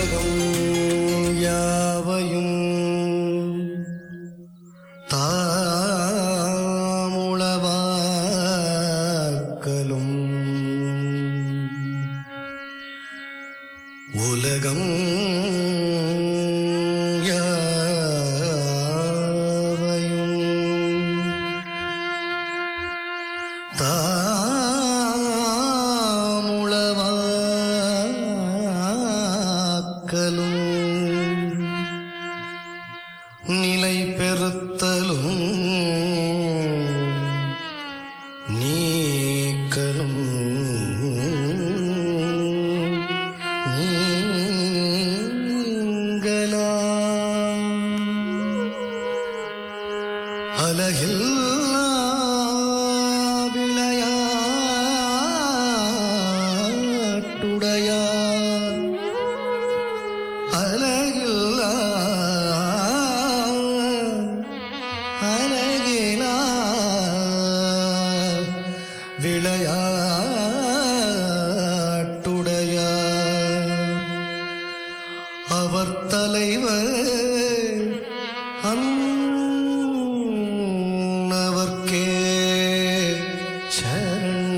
உலகம் யாவையும் தாமுளவாக்கலும் உலகம் யாவையும் தாமுளவாக்கலும் நிலை பெறுத்தலும் நீக்கலும் நீங்களாம் அலகில்லா விளையாட்டுடையார் அலகில்லா அலகிலா விளையாட்டுடையார் அவர் தலைவர் அன்னவர்க்கே சரண்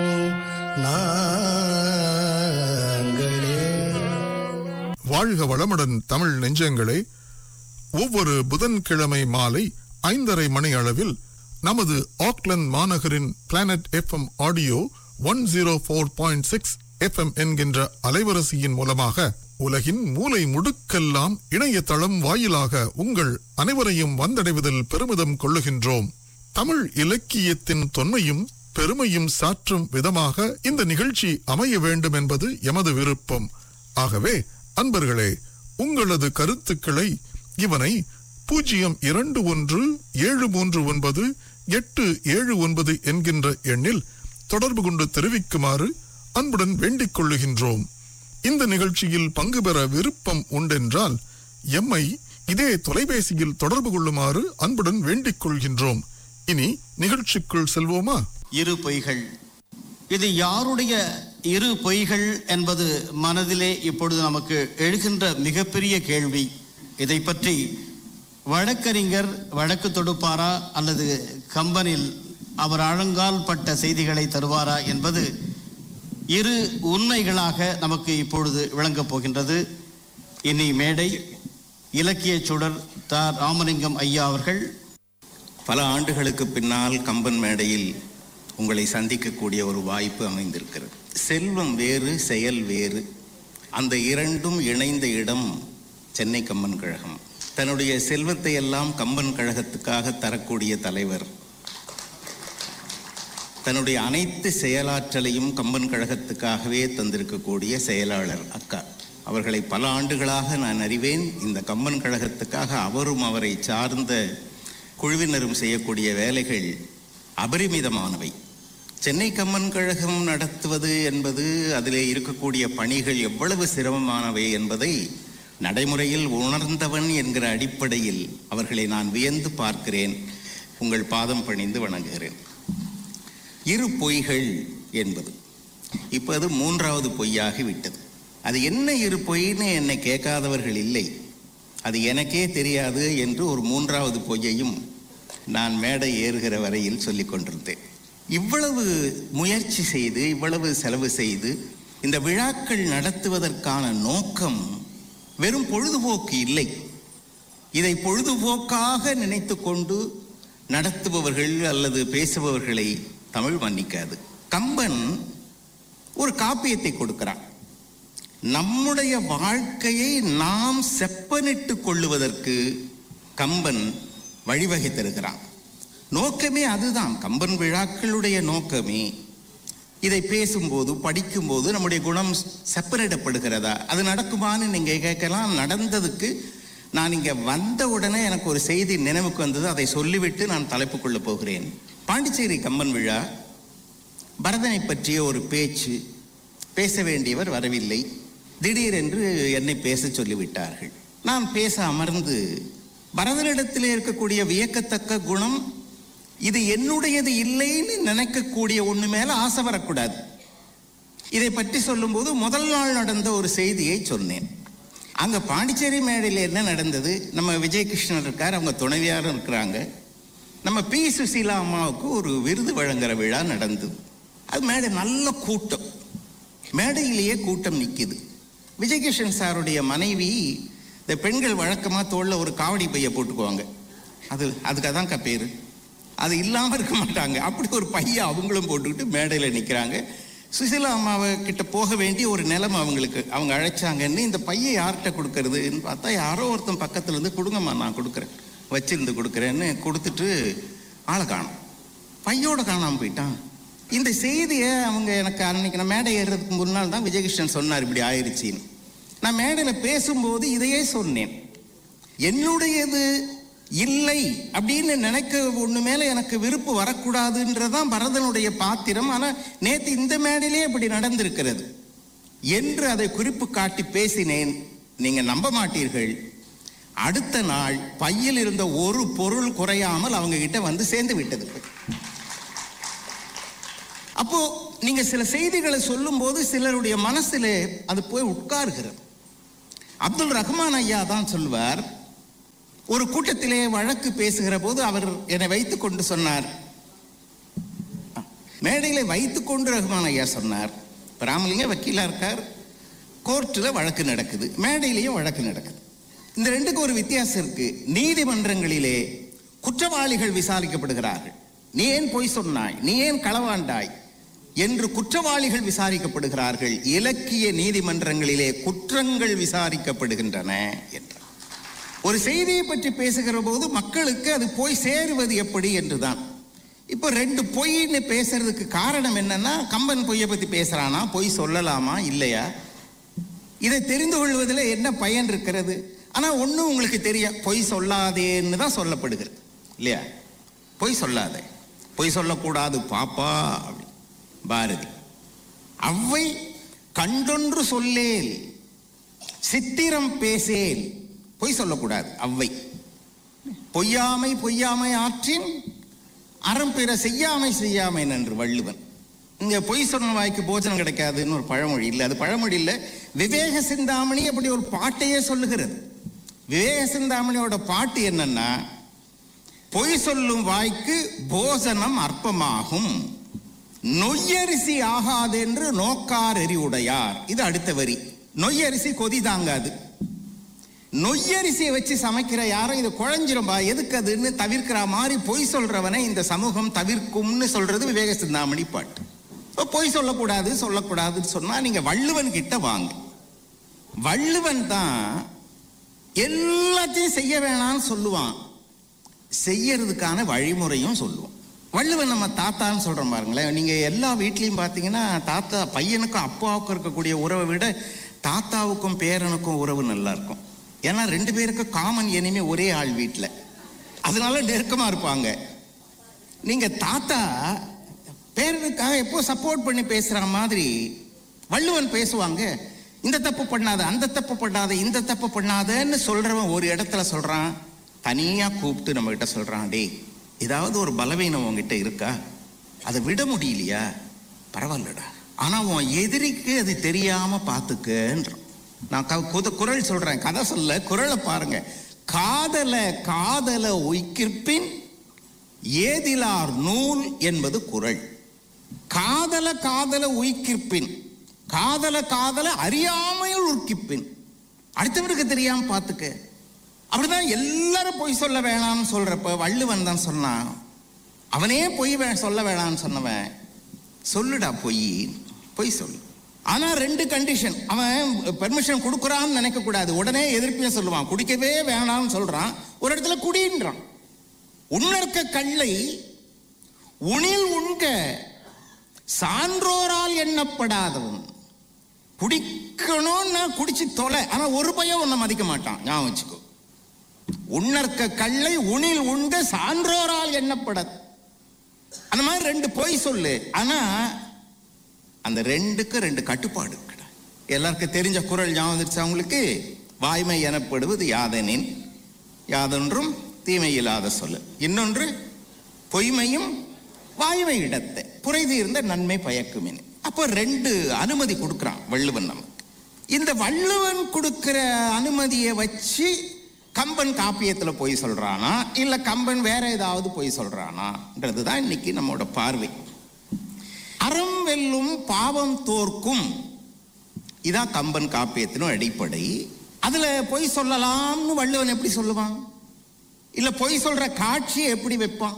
நாங்களே வாழ்க வளமுடன் தமிழ் நெஞ்சங்களே ஒவ்வொரு புதன்கிழமை மாலை ஐந்தரை மணி அளவில் நமது ஆக்லந்து மாநகரின் planet FM audio one zero four point six FM என்கின்ற அலைவரிசையின் மூலமாக உலகின் மூலை முடுக்கெல்லாம் இணையதளம் வாயிலாக உங்கள் அனைவரையும் வந்தடைவதில் பெருமிதம் கொள்ளுகின்றோம் தமிழ் இலக்கியத்தின் தொன்மையும் பெருமையும் சாற்றும் விதமாக இந்த நிகழ்ச்சி அமைய வேண்டும் என்பது எமது விருப்பம் ஆகவே அன்பர்களே உங்களது கருத்துக்களை இவனை பூஜ்ஜியம் இரண்டு ஒன்று ஏழு மூன்று ஒன்பது எட்டு ஏழு ஒன்பது என்கின்ற எண்ணில் தொடர்பு கொண்டு தெரிவிக்குமாறு அன்புடன் வேண்டிக் கொள்ளுகின்றோம் இந்த நிகழ்ச்சியில் பங்கு பெற விருப்பம் உண்டென்றால் எம்மை இதே தொலைபேசியில் தொடர்பு கொள்ளுமாறு அன்புடன் வேண்டிக் கொள்கின்றோம் இனி நிகழ்ச்சிக்குள் செல்வோமா இரு பொய்கள் இது யாருடைய இரு பொய்கள் என்பது மனதிலே இப்பொழுது நமக்கு எழுகின்ற மிகப்பெரிய கேள்வி இதை பற்றி வழக்கறிஞர் வழக்கு தொடுப்பாரா அல்லது கம்பனில் அவர் ஆழங்கால் பட்ட செய்திகளை தருவாரா என்பது இரு உண்மைகளாக நமக்கு இப்பொழுது விளங்கப் போகின்றது இனி மேடை இலக்கிய சுடர் தா ராமலிங்கம் ஐயா அவர்கள் பல ஆண்டுகளுக்கு பின்னால் கம்பன் மேடையில் உங்களை சந்திக்கக்கூடிய ஒரு வாய்ப்பு அமைந்திருக்கிறது செல்வம் வேறு செயல் வேறு அந்த இரண்டும் இணைந்த இடம் சென்னை கம்பன் கழகம் தன்னுடைய செல்வத்தை எல்லாம் கம்பன் கழகத்துக்காக தரக்கூடிய தலைவர் தன்னுடைய அனைத்து செயலாற்றலையும் கம்பன் கழகத்துக்காகவே தந்திருக்கக்கூடிய செயலாளர் அக்கா அவர்களை பல ஆண்டுகளாக நான் அறிவேன் இந்த கம்பன் கழகத்துக்காக அவரும் அவரை சார்ந்த குழுவினரும் செய்யக்கூடிய வேலைகள் அபரிமிதமானவை சென்னை கம்மன் கழகம் நடத்துவது என்பது அதிலே இருக்கக்கூடிய பணிகள் எவ்வளவு சிரமமானவை என்பதை நடைமுறையில் உணர்ந்தவன் என்கிற அடிப்படையில் அவர்களை நான் வியந்து பார்க்கிறேன் உங்கள் பாதம் பணிந்து வணங்குகிறேன் இரு பொய்கள் என்பது இப்போ அது மூன்றாவது பொய்யாகி விட்டது அது என்ன இரு பொய்ன்னு என்னை கேட்காதவர்கள் இல்லை அது எனக்கே தெரியாது என்று ஒரு மூன்றாவது பொய்யையும் நான் மேடை ஏறுகிற வரையில் சொல்லிக் கொண்டிருந்தேன் இவ்வளவு முயற்சி செய்து இவ்வளவு செலவு செய்து இந்த விழாக்கள் நடத்துவதற்கான நோக்கம் வெறும் பொழுதுபோக்கு இல்லை இதை பொழுதுபோக்காக நினைத்து கொண்டு நடத்துபவர்கள் அல்லது பேசுபவர்களை தமிழ் மன்னிக்காது கம்பன் ஒரு காப்பியத்தை கொடுக்கிறான் நம்முடைய வாழ்க்கையை நாம் செப்பனிட்டு கொள்ளுவதற்கு கம்பன் வழிவகை தருகிறான் நோக்கமே அதுதான் கம்பன் விழாக்களுடைய நோக்கமே இதை பேசும்போது படிக்கும்போது நம்முடைய குணம் செப்பனிடப்படுகிறதா அது நடக்குமான்னு நீங்கள் கேட்கலாம் நடந்ததுக்கு நான் இங்கே வந்த உடனே எனக்கு ஒரு செய்தி நினைவுக்கு வந்தது அதை சொல்லிவிட்டு நான் தலைப்புக்குள்ள போகிறேன் பாண்டிச்சேரி கம்பன் விழா பரதனை பற்றிய ஒரு பேச்சு பேச வேண்டியவர் வரவில்லை திடீரென்று என்னை பேச சொல்லிவிட்டார்கள் நான் பேச அமர்ந்து பரதனிடத்தில் இருக்கக்கூடிய வியக்கத்தக்க குணம் இது என்னுடையது இல்லைன்னு நினைக்கக்கூடிய ஒண்ணு மேல ஆசை வரக்கூடாது இதை பற்றி சொல்லும்போது முதல் நாள் நடந்த ஒரு செய்தியை சொன்னேன் அங்க பாண்டிச்சேரி மேடையில் என்ன நடந்தது நம்ம விஜய் கிருஷ்ணன் இருக்கார் அவங்க துணைவியாரும் இருக்கிறாங்க நம்ம பி சுசீலா அம்மாவுக்கு ஒரு விருது வழங்குற விழா நடந்தது அது மேடை நல்ல கூட்டம் மேடையிலேயே கூட்டம் நிக்குது விஜயகிருஷ்ணன் சாருடைய மனைவி இந்த பெண்கள் வழக்கமாக தோளில் ஒரு காவடி பையை போட்டுக்குவாங்க அது அதுக்கு அதான்க்கா பேர் அது இல்லாமல் இருக்க மாட்டாங்க அப்படி ஒரு பையை அவங்களும் போட்டுக்கிட்டு மேடையில் நிற்கிறாங்க சுசிலா அம்மாவை கிட்ட போக வேண்டிய ஒரு நிலைமை அவங்களுக்கு அவங்க அழைச்சாங்கன்னு இந்த பையை யார்கிட்ட கொடுக்கறதுன்னு பார்த்தா யாரோ ஒருத்தன் பக்கத்துல இருந்து கொடுங்கம்மா நான் கொடுக்குறேன் வச்சிருந்து கொடுக்குறேன்னு கொடுத்துட்டு ஆளை காணோம் பையோட காணாமல் போயிட்டான் இந்த செய்தியை அவங்க எனக்கு அன்னைக்கு நான் மேடை ஏறுறதுக்கு முன்னால் தான் விஜயகிருஷ்ணன் சொன்னார் இப்படி ஆயிடுச்சின்னு நான் மேடையில் பேசும்போது இதையே சொன்னேன் என்னுடையது இல்லை அப்படின்னு நினைக்க ஒண்ணு மேல எனக்கு விருப்பு வரக்கூடாதுன்றதான் பரதனுடைய பாத்திரம் ஆனா நேத்து இந்த மேடையிலே இப்படி நடந்திருக்கிறது என்று அதை குறிப்பு காட்டி பேசினேன் நீங்க நம்ப மாட்டீர்கள் அடுத்த நாள் பையில் இருந்த ஒரு பொருள் குறையாமல் அவங்க கிட்ட வந்து சேர்ந்து விட்டது அப்போ நீங்க சில செய்திகளை சொல்லும்போது சிலருடைய மனசுல அது போய் உட்காருகிறது அப்துல் ரஹ்மான் ஐயா தான் சொல்வார் ஒரு கூட்டத்திலே வழக்கு பேசுகிற போது அவர் என்னை வைத்துக் கொண்டு சொன்னார் மேடையில வைத்துக் கொண்டு ரஹ்மான் ஐயா சொன்னார் இப்ப ராமலிங்க வக்கீலா இருக்கார் கோர்ட்டில் வழக்கு நடக்குது மேடையிலையும் வழக்கு நடக்குது இந்த ரெண்டுக்கும் ஒரு வித்தியாசம் இருக்கு நீதிமன்றங்களிலே குற்றவாளிகள் விசாரிக்கப்படுகிறார்கள் நீ ஏன் பொய் சொன்னாய் நீ ஏன் களவாண்டாய் என்று குற்றவாளிகள் விசாரிக்கப்படுகிறார்கள் இலக்கிய நீதிமன்றங்களிலே குற்றங்கள் விசாரிக்கப்படுகின்றன என்றார் ஒரு செய்தியை பற்றி பேசுகிற போது மக்களுக்கு அது போய் சேருவது எப்படி என்றுதான் இப்போ ரெண்டு பொய்ன்னு பேசுறதுக்கு காரணம் என்னன்னா கம்பன் பொய்யை பத்தி பேசுறானா பொய் சொல்லலாமா இல்லையா இதை தெரிந்து கொள்வதில் என்ன பயன் இருக்கிறது ஆனா ஒண்ணும் உங்களுக்கு தெரியும் பொய் சொல்லாதேன்னு தான் சொல்லப்படுகிறது இல்லையா பொய் சொல்லாதே பொய் சொல்லக்கூடாது பாப்பா அப்படி பாரதி அவ்வை கண்டொன்று சொல்லேல் சித்திரம் பேசேல் பொய் சொல்லக்கூடாது அவ்வை பொய்யாமை பொய்யாமை ஆற்றின் அறம் பிற செய்யாமை செய்யாமை என்று வள்ளுவன் இங்க பொய் சொன்ன வாய்க்கு போஜனம் கிடைக்காதுன்னு ஒரு பழமொழி இல்லை அது பழமொழி இல்லை விவேக சிந்தாமணி அப்படி ஒரு பாட்டையே சொல்லுகிறது விவேக சிந்தாமணியோட பாட்டு என்னன்னா பொய் சொல்லும் வாய்க்கு போஜனம் அற்பமாகும் நொய்யரிசி ஆகாதென்று நோக்கார் எரி உடையார் இது அடுத்த வரி நொய்யரிசி கொதி தாங்காது நொய்யரிசியை வச்சு சமைக்கிற யாரும் இது குழஞ்சிரும்பா எதுக்கு அதுன்னு தவிர்க்கிற மாதிரி பொய் சொல்றவனை இந்த சமூகம் தவிர்க்கும்னு சொல்றது விவேக சிந்தாமணி பாட்டு இப்போ பொய் சொல்லக்கூடாது சொல்லக்கூடாதுன்னு சொன்னா நீங்க வள்ளுவன் கிட்ட வாங்க வள்ளுவன் தான் எல்லாத்தையும் செய்ய வேணாம்னு சொல்லுவான் செய்யறதுக்கான வழிமுறையும் சொல்லுவோம் வள்ளுவன் நம்ம தாத்தான்னு சொல்றோம் பாருங்களேன் நீங்க எல்லா வீட்லயும் பார்த்தீங்கன்னா தாத்தா பையனுக்கும் அப்பாவுக்கும் இருக்கக்கூடிய உறவை விட தாத்தாவுக்கும் பேரனுக்கும் உறவு நல்லா இருக்கும் ஏன்னா ரெண்டு பேருக்கும் காமன் எனிமே ஒரே ஆள் வீட்டில் அதனால நெருக்கமா இருப்பாங்க நீங்க தாத்தா பேரனுக்காக எப்போ சப்போர்ட் பண்ணி பேசுற மாதிரி வள்ளுவன் பேசுவாங்க இந்த தப்பு பண்ணாத அந்த தப்பு பண்ணாத இந்த தப்பு பண்ணாதன்னு சொல்றவன் ஒரு இடத்துல சொல்றான் தனியா கூப்பிட்டு நம்ம கிட்ட சொல்றான் டேய் ஏதாவது ஒரு பலவீனம் உன்கிட்ட இருக்கா அதை விட முடியலையா பரவாயில்லடா ஆனா உன் எதிரிக்கு அது தெரியாம பார்த்துக்கன்றான் நான் க- குத- குறள் சொல்றேன் கதை சொல்ல குறளை பாருங்க காதல காதல உய்கிற்பின் ஏதிலார் நூல் என்பது குறள் காதல காதல உய்கிற்பின் காதல காதல அறியாமையில் உற்கிப்பின் அடுத்தவருக்கு தெரியாம பார்த்துக்க அப்படிதான் எல்லாரும் பொய் சொல்ல வேணாம்னு சொல்றப்ப வள்ளுவன் தான் சொன்னான் அவனே பொய் வே- சொல்ல வேணாம்னு சொன்னவன் சொல்லுடா பொய் பொய் சொல்லு ஆனா ரெண்டு கண்டிஷன் அவன் பெர்மிஷன் கொடுக்குறான்னு நினைக்க கூடாது உடனே எதிர்ப்பையும் சொல்லுவான் குடிக்கவே வேணாம்னு சொல்றான் ஒரு இடத்துல குடின்றான் உன்னற்க கல்லை உணில் உண்க சான்றோரால் எண்ணப்படாதவன் குடிக்கணும்னா குடிச்சு தொலை ஆனா ஒரு பையன் உன்னை மதிக்க மாட்டான் ஞாபகம் வச்சுக்கோ உன்னற்க கல்லை உணில் உண்ட சான்றோரால் எண்ணப்படாது அந்த மாதிரி ரெண்டு பொய் சொல்லு ஆனா அந்த ரெண்டுக்கு ரெண்டு கட்டுப்பாடு இருக்குடா எல்லாருக்கும் தெரிஞ்ச குரல் ஞாபகம் வந்துருச்சு அவங்களுக்கு வாய்மை எனப்படுவது யாதெனின் யாதொன்றும் தீமை இல்லாத சொல்லு இன்னொன்று பொய்மையும் வாய்மை இடத்தை புரைதி இருந்த நன்மை பயக்குமின் அப்போ ரெண்டு அனுமதி கொடுக்குறான் வள்ளுவன் நமக்கு இந்த வள்ளுவன் கொடுக்கிற அனுமதியை வச்சு கம்பன் காப்பியத்துல போய் சொல்றானா இல்ல கம்பன் வேற ஏதாவது போய் சொல்றானான்றது தான் இன்னைக்கு நம்மோட பார்வை அறம் வெல்லும் பாவம் தோற்கும் இதான் கம்பன் காப்பியத்தின் அடிப்படை அதுல பொய் சொல்லலாம்னு வள்ளுவன் எப்படி சொல்லுவான் இல்ல பொய் சொல்ற காட்சியை எப்படி வைப்பான்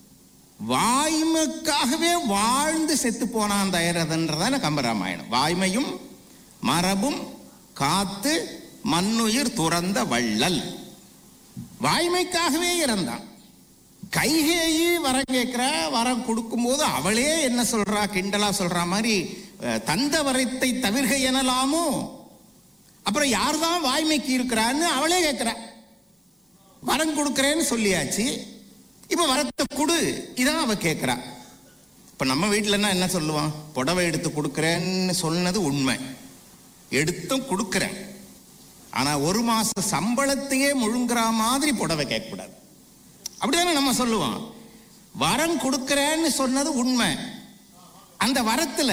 வாய்மைக்காகவே வாழ்ந்து செத்து போனான் தயரதன்றதான கம்பராமாயணம் வாய்மையும் மரபும் காத்து மண்ணுயிர் துறந்த வள்ளல் வாய்மைக்காகவே இறந்தான் கைகேயி வரம் கேட்கிற வரம் கொடுக்கும்போது அவளே என்ன சொல்றா கிண்டலா சொல்றா மாதிரி அஹ், தந்த வரத்தை தவிர்க எனலாமோ அப்புறம் யார் தான் வாய்மைக்கு இருக்கிறான்னு அவளே கேட்கிறா வரம் கொடுக்கிறேன்னு சொல்லியாச்சு இப்ப வரத்தை கொடு இதான் அவ கேட்கிறா இப்ப நம்ம வீட்டுலன்னா என்ன சொல்லுவான் புடவை எடுத்து கொடுக்கிறேன்னு சொன்னது உண்மை எடுத்தும் கொடுக்கிறேன் ஆனா ஒரு மாச சம்பளத்தையே முழுங்குற மாதிரி புடவை கேட்கக்கூடாது அப்படிதானே நம்ம சொல்லுவோம் வரம் கொடுக்கிறேன்னு சொன்னது உண்மை அந்த வரத்துல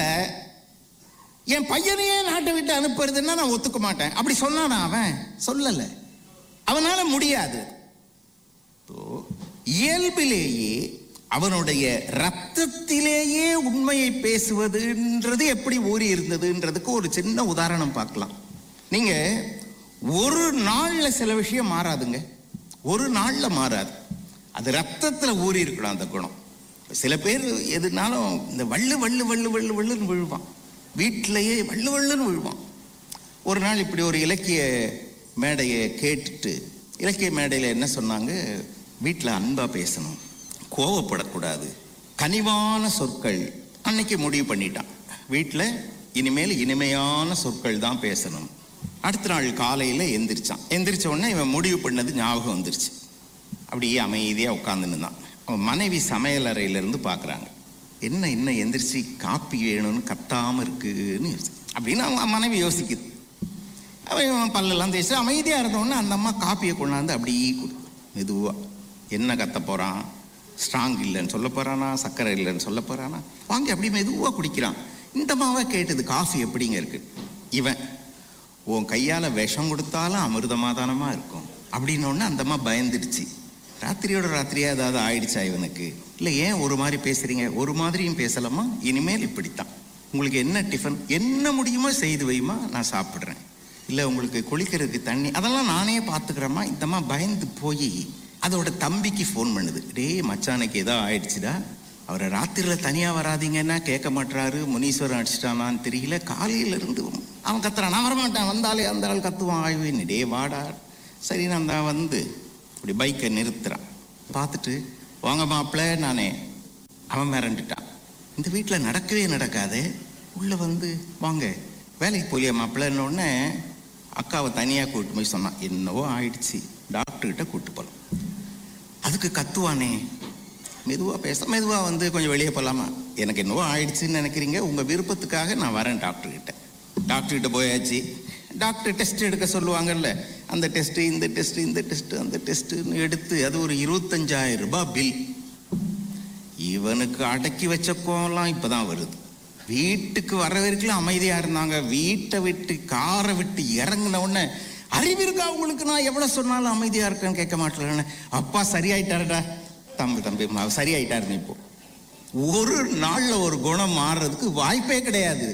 என் பையனையே நாட்டை விட்டு அனுப்புறதுன்னா நான் ஒத்துக்க மாட்டேன் அப்படி சொன்னானா அவன் சொல்லல அவனால முடியாது இப்போ, இயல்பிலேயே அவனுடைய ரத்தத்திலேயே உண்மையை பேசுவதுன்றது எப்படி ஊறி இருந்ததுன்றதுக்கு ஒரு சின்ன உதாரணம் பார்க்கலாம் நீங்க ஒரு நாள்ல சில விஷயம் மாறாதுங்க ஒரு நாள்ல மாறாது அது ரத்தத்துல ஊறி இருக்கணும் அந்த குணம் சில பேர் எதுனாலும் இந்த வள்ளு வள்ளு வள்ளு வள்ளு வள்ளுன்னு விழுவான் வீட்டிலேயே வள்ளு வள்ளுன்னு விழுவான் ஒரு நாள் இப்படி ஒரு இலக்கிய மேடையை கேட்டுட்டு இலக்கிய மேடையில் என்ன சொன்னாங்க வீட்டில் அன்பாக பேசணும் கோவப்படக்கூடாது கனிவான சொற்கள் அன்னைக்கு முடிவு பண்ணிட்டான் வீட்டில் இனிமேல் இனிமையான சொற்கள் தான் பேசணும் அடுத்த நாள் காலையில் எந்திரிச்சான் எந்திரிச்ச உடனே இவன் முடிவு பண்ணது ஞாபகம் வந்துருச்சு அப்படியே அமைதியாக உட்காந்துன்னு தான் அவன் மனைவி சமையலறையிலேருந்து பார்க்குறாங்க என்ன இன்னும் எந்திரிச்சு காப்பி வேணும்னு கத்தாமல் இருக்குன்னு யோசி அப்படின்னு அவன் மனைவி யோசிக்குது அவன் இவன் பல்லெல்லாம் தேய்ச்சி அமைதியாக இருந்தவொடனே அந்த அம்மா காப்பியை கொண்டாந்து அப்படியே கொடு மெதுவாக என்ன கத்த போகிறான் ஸ்ட்ராங் இல்லைன்னு சொல்ல போகிறானா சர்க்கரை இல்லைன்னு சொல்ல போகிறானா வாங்கி அப்படி மெதுவாக குடிக்கிறான் இந்த அம்மாவை கேட்டது காஃபி எப்படிங்க இருக்கு இவன் உன் கையால் விஷம் கொடுத்தாலும் அமிர்தமாதானமாக இருக்கும் அப்படின்னோடனே அந்த அம்மா பயந்துடுச்சு ராத்திரியோட ராத்திரியா ஏதாவது ஆயிடுச்சா இவனுக்கு இல்லை ஏன் ஒரு மாதிரி பேசுறீங்க ஒரு மாதிரியும் பேசலாமா இனிமேல் இப்படித்தான் உங்களுக்கு என்ன டிஃபன் என்ன முடியுமோ செய்து வைமா நான் சாப்பிட்றேன் இல்லை உங்களுக்கு குளிக்கிறதுக்கு தண்ணி அதெல்லாம் நானே பார்த்துக்கிறேம்மா இந்தம்மா பயந்து போய் அதோட தம்பிக்கு ஃபோன் பண்ணுது டேய் மச்சானுக்கு ஏதோ ஆயிடுச்சுடா அவரை ராத்திரியில் தனியாக வராதீங்கன்னா கேட்க மாட்டாரு முனீஸ்வரன் அடிச்சிட்டானான்னு தெரியல காலையில இருந்து அவன் கத்துறான் நான் வரமாட்டேன் வந்தாலே அந்த ஆள் கத்துவான் ஆய்வுன்னு டே வாடா சரி நான் தான் வந்து இப்படி பைக்கை நிறுத்துறான் பார்த்துட்டு வாங்க மாப்பிள்ள நானே அவன் மிரண்டுட்டான் இந்த வீட்டில் நடக்கவே நடக்காதே உள்ளே வந்து வாங்க வேலைக்கு போலியா மாப்பிள்ளன்னு உடனே அக்காவை தனியாக கூப்பிட்டு போய் சொன்னான் என்னவோ ஆயிடுச்சு டாக்டர்கிட்ட கூப்பிட்டு போகலாம் அதுக்கு கத்துவானே மெதுவாக பேச மெதுவாக வந்து கொஞ்சம் வெளியே போகலாமா எனக்கு என்னவோ ஆயிடுச்சுன்னு நினைக்கிறீங்க உங்கள் விருப்பத்துக்காக நான் வரேன் டாக்டர்கிட்ட டாக்டர்கிட்ட போயாச்சு டாக்டர் டெஸ்ட் எடுக்க சொல்லுவாங்கல்ல அந்த டெஸ்ட் இந்த டெஸ்ட் இந்த டெஸ்ட் அந்த டெஸ்ட்னு எடுத்து அது ஒரு இருபத்தஞ்சாயிரம் ரூபாய் பில் இவனுக்கு அடக்கி வச்ச கோவம்லாம் இப்பதான் வருது வீட்டுக்கு வர வரைக்கும் அமைதியா இருந்தாங்க வீட்டை விட்டு காரை விட்டு இறங்கின உடனே அறிவு இருக்கா உங்களுக்கு நான் எவ்வளவு சொன்னாலும் அமைதியா இருக்கேன்னு கேட்க மாட்டேன் அப்பா சரியாயிட்டாருடா தம்பி தம்பி ம- சரியாயிட்டாருன்னு இப்போ ஒரு நாள்ல ஒரு குணம் மாறுறதுக்கு வாய்ப்பே கிடையாது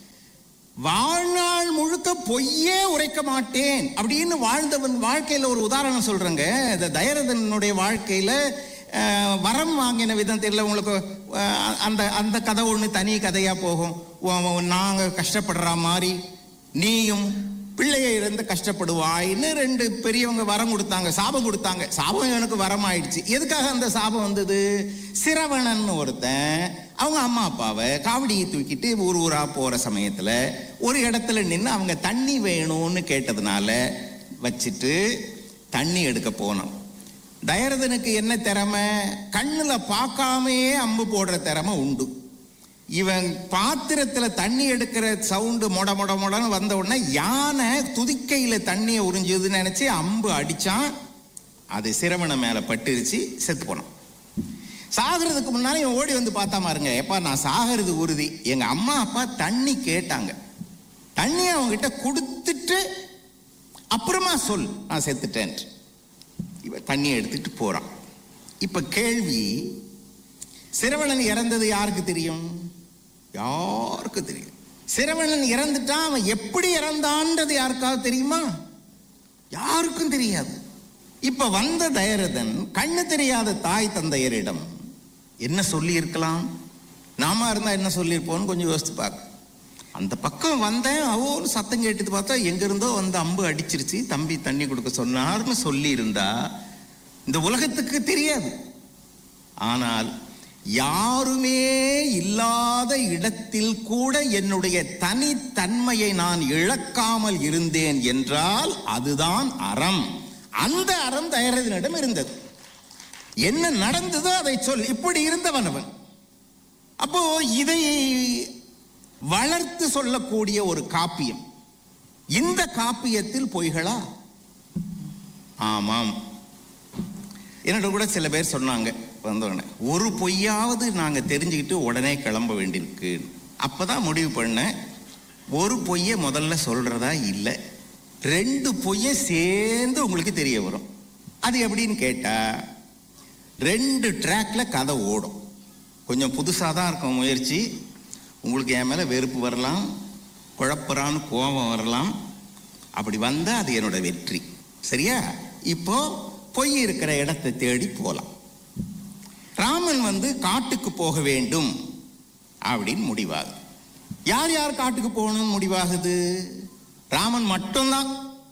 வாழ்நாள் முழுக்க பொய்யே உரைக்க மாட்டேன் அப்படின்னு வாழ்ந்தவன் வாழ்க்கையில ஒரு உதாரணம் சொல்றேங்க இந்த தயரதனுடைய வாழ்க்கையில அஹ், வரம் வாங்கின விதம் தெரியல உங்களுக்கு அஹ், அந்த அந்த கதை ஒன்று தனி கதையா போகும் உ- உ- நாங்க கஷ்டப்படுற மாதிரி நீயும் பிள்ளையை இருந்து கஷ்டப்படுவாய்ன்னு ரெண்டு பெரியவங்க வரம் கொடுத்தாங்க சாபம் கொடுத்தாங்க சாபம் இவனுக்கு வரம் ஆயிடுச்சு எதுக்காக அந்த சாபம் வந்தது சிரவணன் ஒருத்தன் அவங்க அம்மா அப்பாவை காவடியை தூக்கிட்டு ஊர் ஊரா போற சமயத்துல ஒரு இடத்துல நின்று அவங்க தண்ணி வேணும்னு கேட்டதுனால வச்சுட்டு தண்ணி எடுக்க போனோம் தயரதனுக்கு என்ன திறமை கண்ணுல பார்க்காமையே அம்பு போடுற திறமை உண்டு இவன் பாத்திரத்துல தண்ணி எடுக்கிற சவுண்டு மொட மொட மொடன்னு வந்த உடனே யானை துதிக்கையில தண்ணியை உறிஞ்சுதுன்னு நினைச்சு அம்பு அடிச்சான் அது சிரவண மேல பட்டுருச்சு செத்து போனான் சாகிறதுக்கு முன்னால இவன் ஓடி வந்து பார்த்தா பாருங்க எப்பா நான் சாகிறது உறுதி எங்க அம்மா அப்பா தண்ணி கேட்டாங்க தண்ணி அவங்க கிட்ட கொடுத்து கொடுத்துட்டு அப்புறமா சொல் நான் செத்துட்டேன் இவ தண்ணியை எடுத்துட்டு போறான் இப்ப கேள்வி சிரவணன் இறந்தது யாருக்கு தெரியும் யாருக்கு தெரியும் சிரவணன் இறந்துட்டான் அவன் எப்படி இறந்தான்றது யாருக்காவது தெரியுமா யாருக்கும் தெரியாது இப்ப வந்த தயரதன் கண்ணு தெரியாத தாய் தந்தையரிடம் என்ன சொல்லி இருக்கலாம் நாம இருந்தா என்ன சொல்லியிருப்போம்னு கொஞ்சம் யோசித்து பார்க்க அந்த பக்கம் வந்தேன் அவன் சத்தம் கேட்டது பார்த்தா எங்க இருந்தோ வந்து அம்பு அடிச்சிருச்சு தம்பி தண்ணி கொடுக்க சொன்னார்னு சொல்லி இருந்தா இந்த உலகத்துக்கு தெரியாது ஆனால் யாருமே இல்லாத இடத்தில் கூட என்னுடைய தனித்தன்மையை நான் இழக்காமல் இருந்தேன் என்றால் அதுதான் அறம் அந்த அறம் தயரதனிடம் இருந்தது என்ன நடந்ததோ அதை சொல் இப்படி இருந்தவன் அவன் அப்போ இதை வளர்த்து சொல்லக்கூடிய ஒரு காப்பியம் இந்த காப்பியத்தில் பொய்களா ஆமாம் என்னோட கூட சில பேர் சொன்னாங்க வந்தோடனே ஒரு பொய்யாவது நாங்கள் தெரிஞ்சுக்கிட்டு உடனே கிளம்ப வேண்டியிருக்கு அப்பதான் முடிவு பண்ணேன் ஒரு பொய்யை முதல்ல சொல்றதா இல்லை ரெண்டு பொய்யை சேர்ந்து உங்களுக்கு தெரிய வரும் அது எப்படின்னு கேட்டா ரெண்டு ட்ராக்ல கதை ஓடும் கொஞ்சம் புதுசாக தான் இருக்கும் முயற்சி உங்களுக்கு என் மேலே வெறுப்பு வரலாம் குழப்பறான்னு கோபம் வரலாம் அப்படி வந்தால் அது என்னோட வெற்றி சரியா இப்போ பொய் இருக்கிற இடத்தை தேடி போகலாம் ராமன் வந்து காட்டுக்கு போக வேண்டும் அப்படின்னு முடிவாகுது யார் யார் காட்டுக்கு போகணும்னு முடிவாகுது ராமன் மட்டும்தான்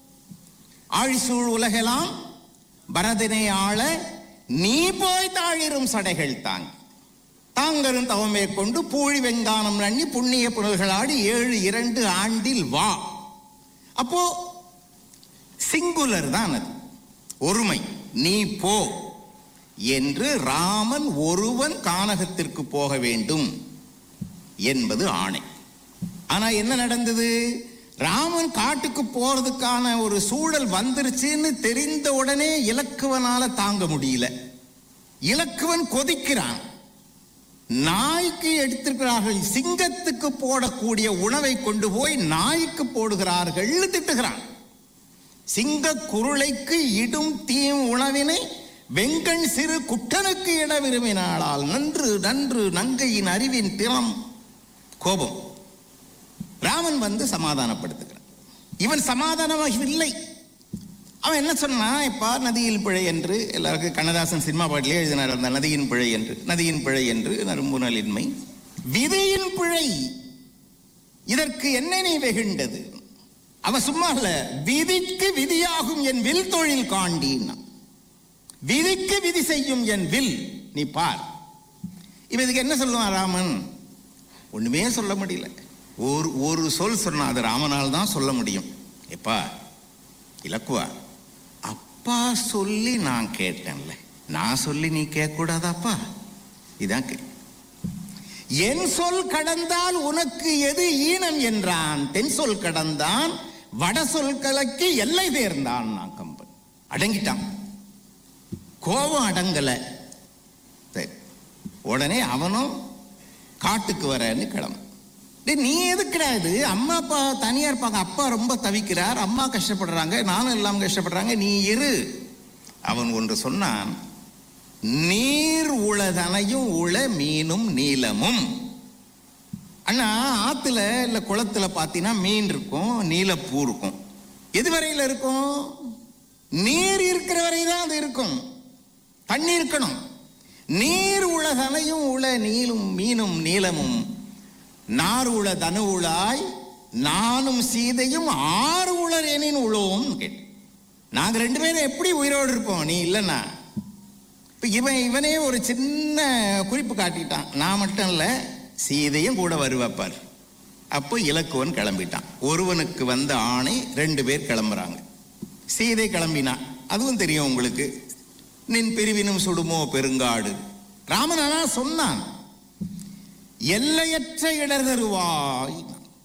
ஆழிசூழ் உலகெல்லாம் பரதனை ஆள நீ போய் தாழிரும் சடைகள் தாங்கி தாங்கரும் தவமே கொண்டு பூழி வெங்கானம் நன்னி புண்ணிய புனல்களாடி ஏழு இரண்டு ஆண்டில் வா அப்போ சிங்குலர் தான் அது ஒருமை நீ போ என்று ராமன் ஒருவன் கானகத்திற்கு போக வேண்டும் என்பது ஆணை ஆனா என்ன நடந்தது ராமன் காட்டுக்கு போறதுக்கான ஒரு சூழல் வந்துருச்சுன்னு தெரிந்த உடனே இலக்குவனால தாங்க முடியல இலக்குவன் கொதிக்கிறான் நாய்க்கு எடுத்திருக்கிறார்கள் சிங்கத்துக்கு போடக்கூடிய உணவை கொண்டு போய் நாய்க்கு போடுகிறார்கள் திட்டுகிறான் சிங்க குருளைக்கு இடும் தீம் உணவினை வெங்கண் சிறு குட்டனுக்கு இட விரும்பினாளால் நன்று நன்று நங்கையின் அறிவின் திறம் கோபம் ராமன் வந்து சமாதானப்படுத்துகிறான் இவன் சமாதானமாக இல்லை அவன் என்ன சொன்னான் இப்ப நதியில் பிழை என்று எல்லாருக்கும் கண்ணதாசன் சினிமா பாட்டிலே எழுதினார் அந்த நதியின் பிழை என்று நதியின் பிழை என்று நறும்புணலின்மை விதியின் பிழை இதற்கு என்ன நீ வெகுண்டது அவன் சும்மா இல்ல விதிக்கு விதியாகும் என் வில் தொழில் காண்டின்னா விதிக்கு விதி செய்யும் என் வில் நீ பார் இவன் இதுக்கு என்ன சொல்லுவான் ராமன் ஒண்ணுமே சொல்ல முடியல ஒரு ஒரு சொல் சொன்னா அது ராமனால் தான் சொல்ல முடியும் எப்பா இலக்குவா அப்பா சொல்லி நான் கேட்டேன்ல நான் சொல்லி நீ கேட்க கூடாதாப்பா இதான் கே என் சொல் கடந்தால் உனக்கு எது ஈனம் என்றான் தென் சொல் கடந்தான் வட சொல் கலக்கி எல்லை தேர்ந்தான் நான் கம்பன் அடங்கிட்டான் கோபம் அடங்கல சரி உடனே அவனும் காட்டுக்கு வரேன்னு கிளம்பு டேய், நீ எதுக்குடா இது அம்மா அப்பா தனியா இருப்பாங்க அப்பா ரொம்ப தவிக்கிறார் அம்மா கஷ்டப்படுறாங்க நானும் இல்லாம கஷ்டப்படுறாங்க நீ இரு அவன் ஒன்று சொன்னான் நீர் உளதனையும் உள மீனும் நீலமும் அண்ணா ஆத்துல இல்ல குளத்துல பார்த்தீங்கன்னா மீன் இருக்கும் நீலப்பூ இருக்கும் எது வரையில இருக்கும் நீர் இருக்கிற வரை தான் அது இருக்கும் தண்ணி இருக்கணும் நீர் உலகனையும் உள நீளும் மீனும் நீளமும் நார் உள தனு உளாய் நானும் சீதையும் ஆறு உளர் எனின் உழவும் கேட்டு நாங்க ரெண்டு பேரும் எப்படி உயிரோடு இருப்போம் நீ இல்லைன்னா இப்ப இவன் இவனே ஒரு சின்ன குறிப்பு காட்டிட்டான் நான் மட்டும் இல்ல சீதையும் கூட வருவாப்பார் அப்போ இலக்குவன் கிளம்பிட்டான் ஒருவனுக்கு வந்த ஆணை ரெண்டு பேர் கிளம்புறாங்க சீதை கிளம்பினான் அதுவும் தெரியும் உங்களுக்கு நின் பிரிவினும் சுடுமோ பெருங்காடு ராமன் ஆனா சொன்னான் எல்லையற்ற இடர் தருவாய்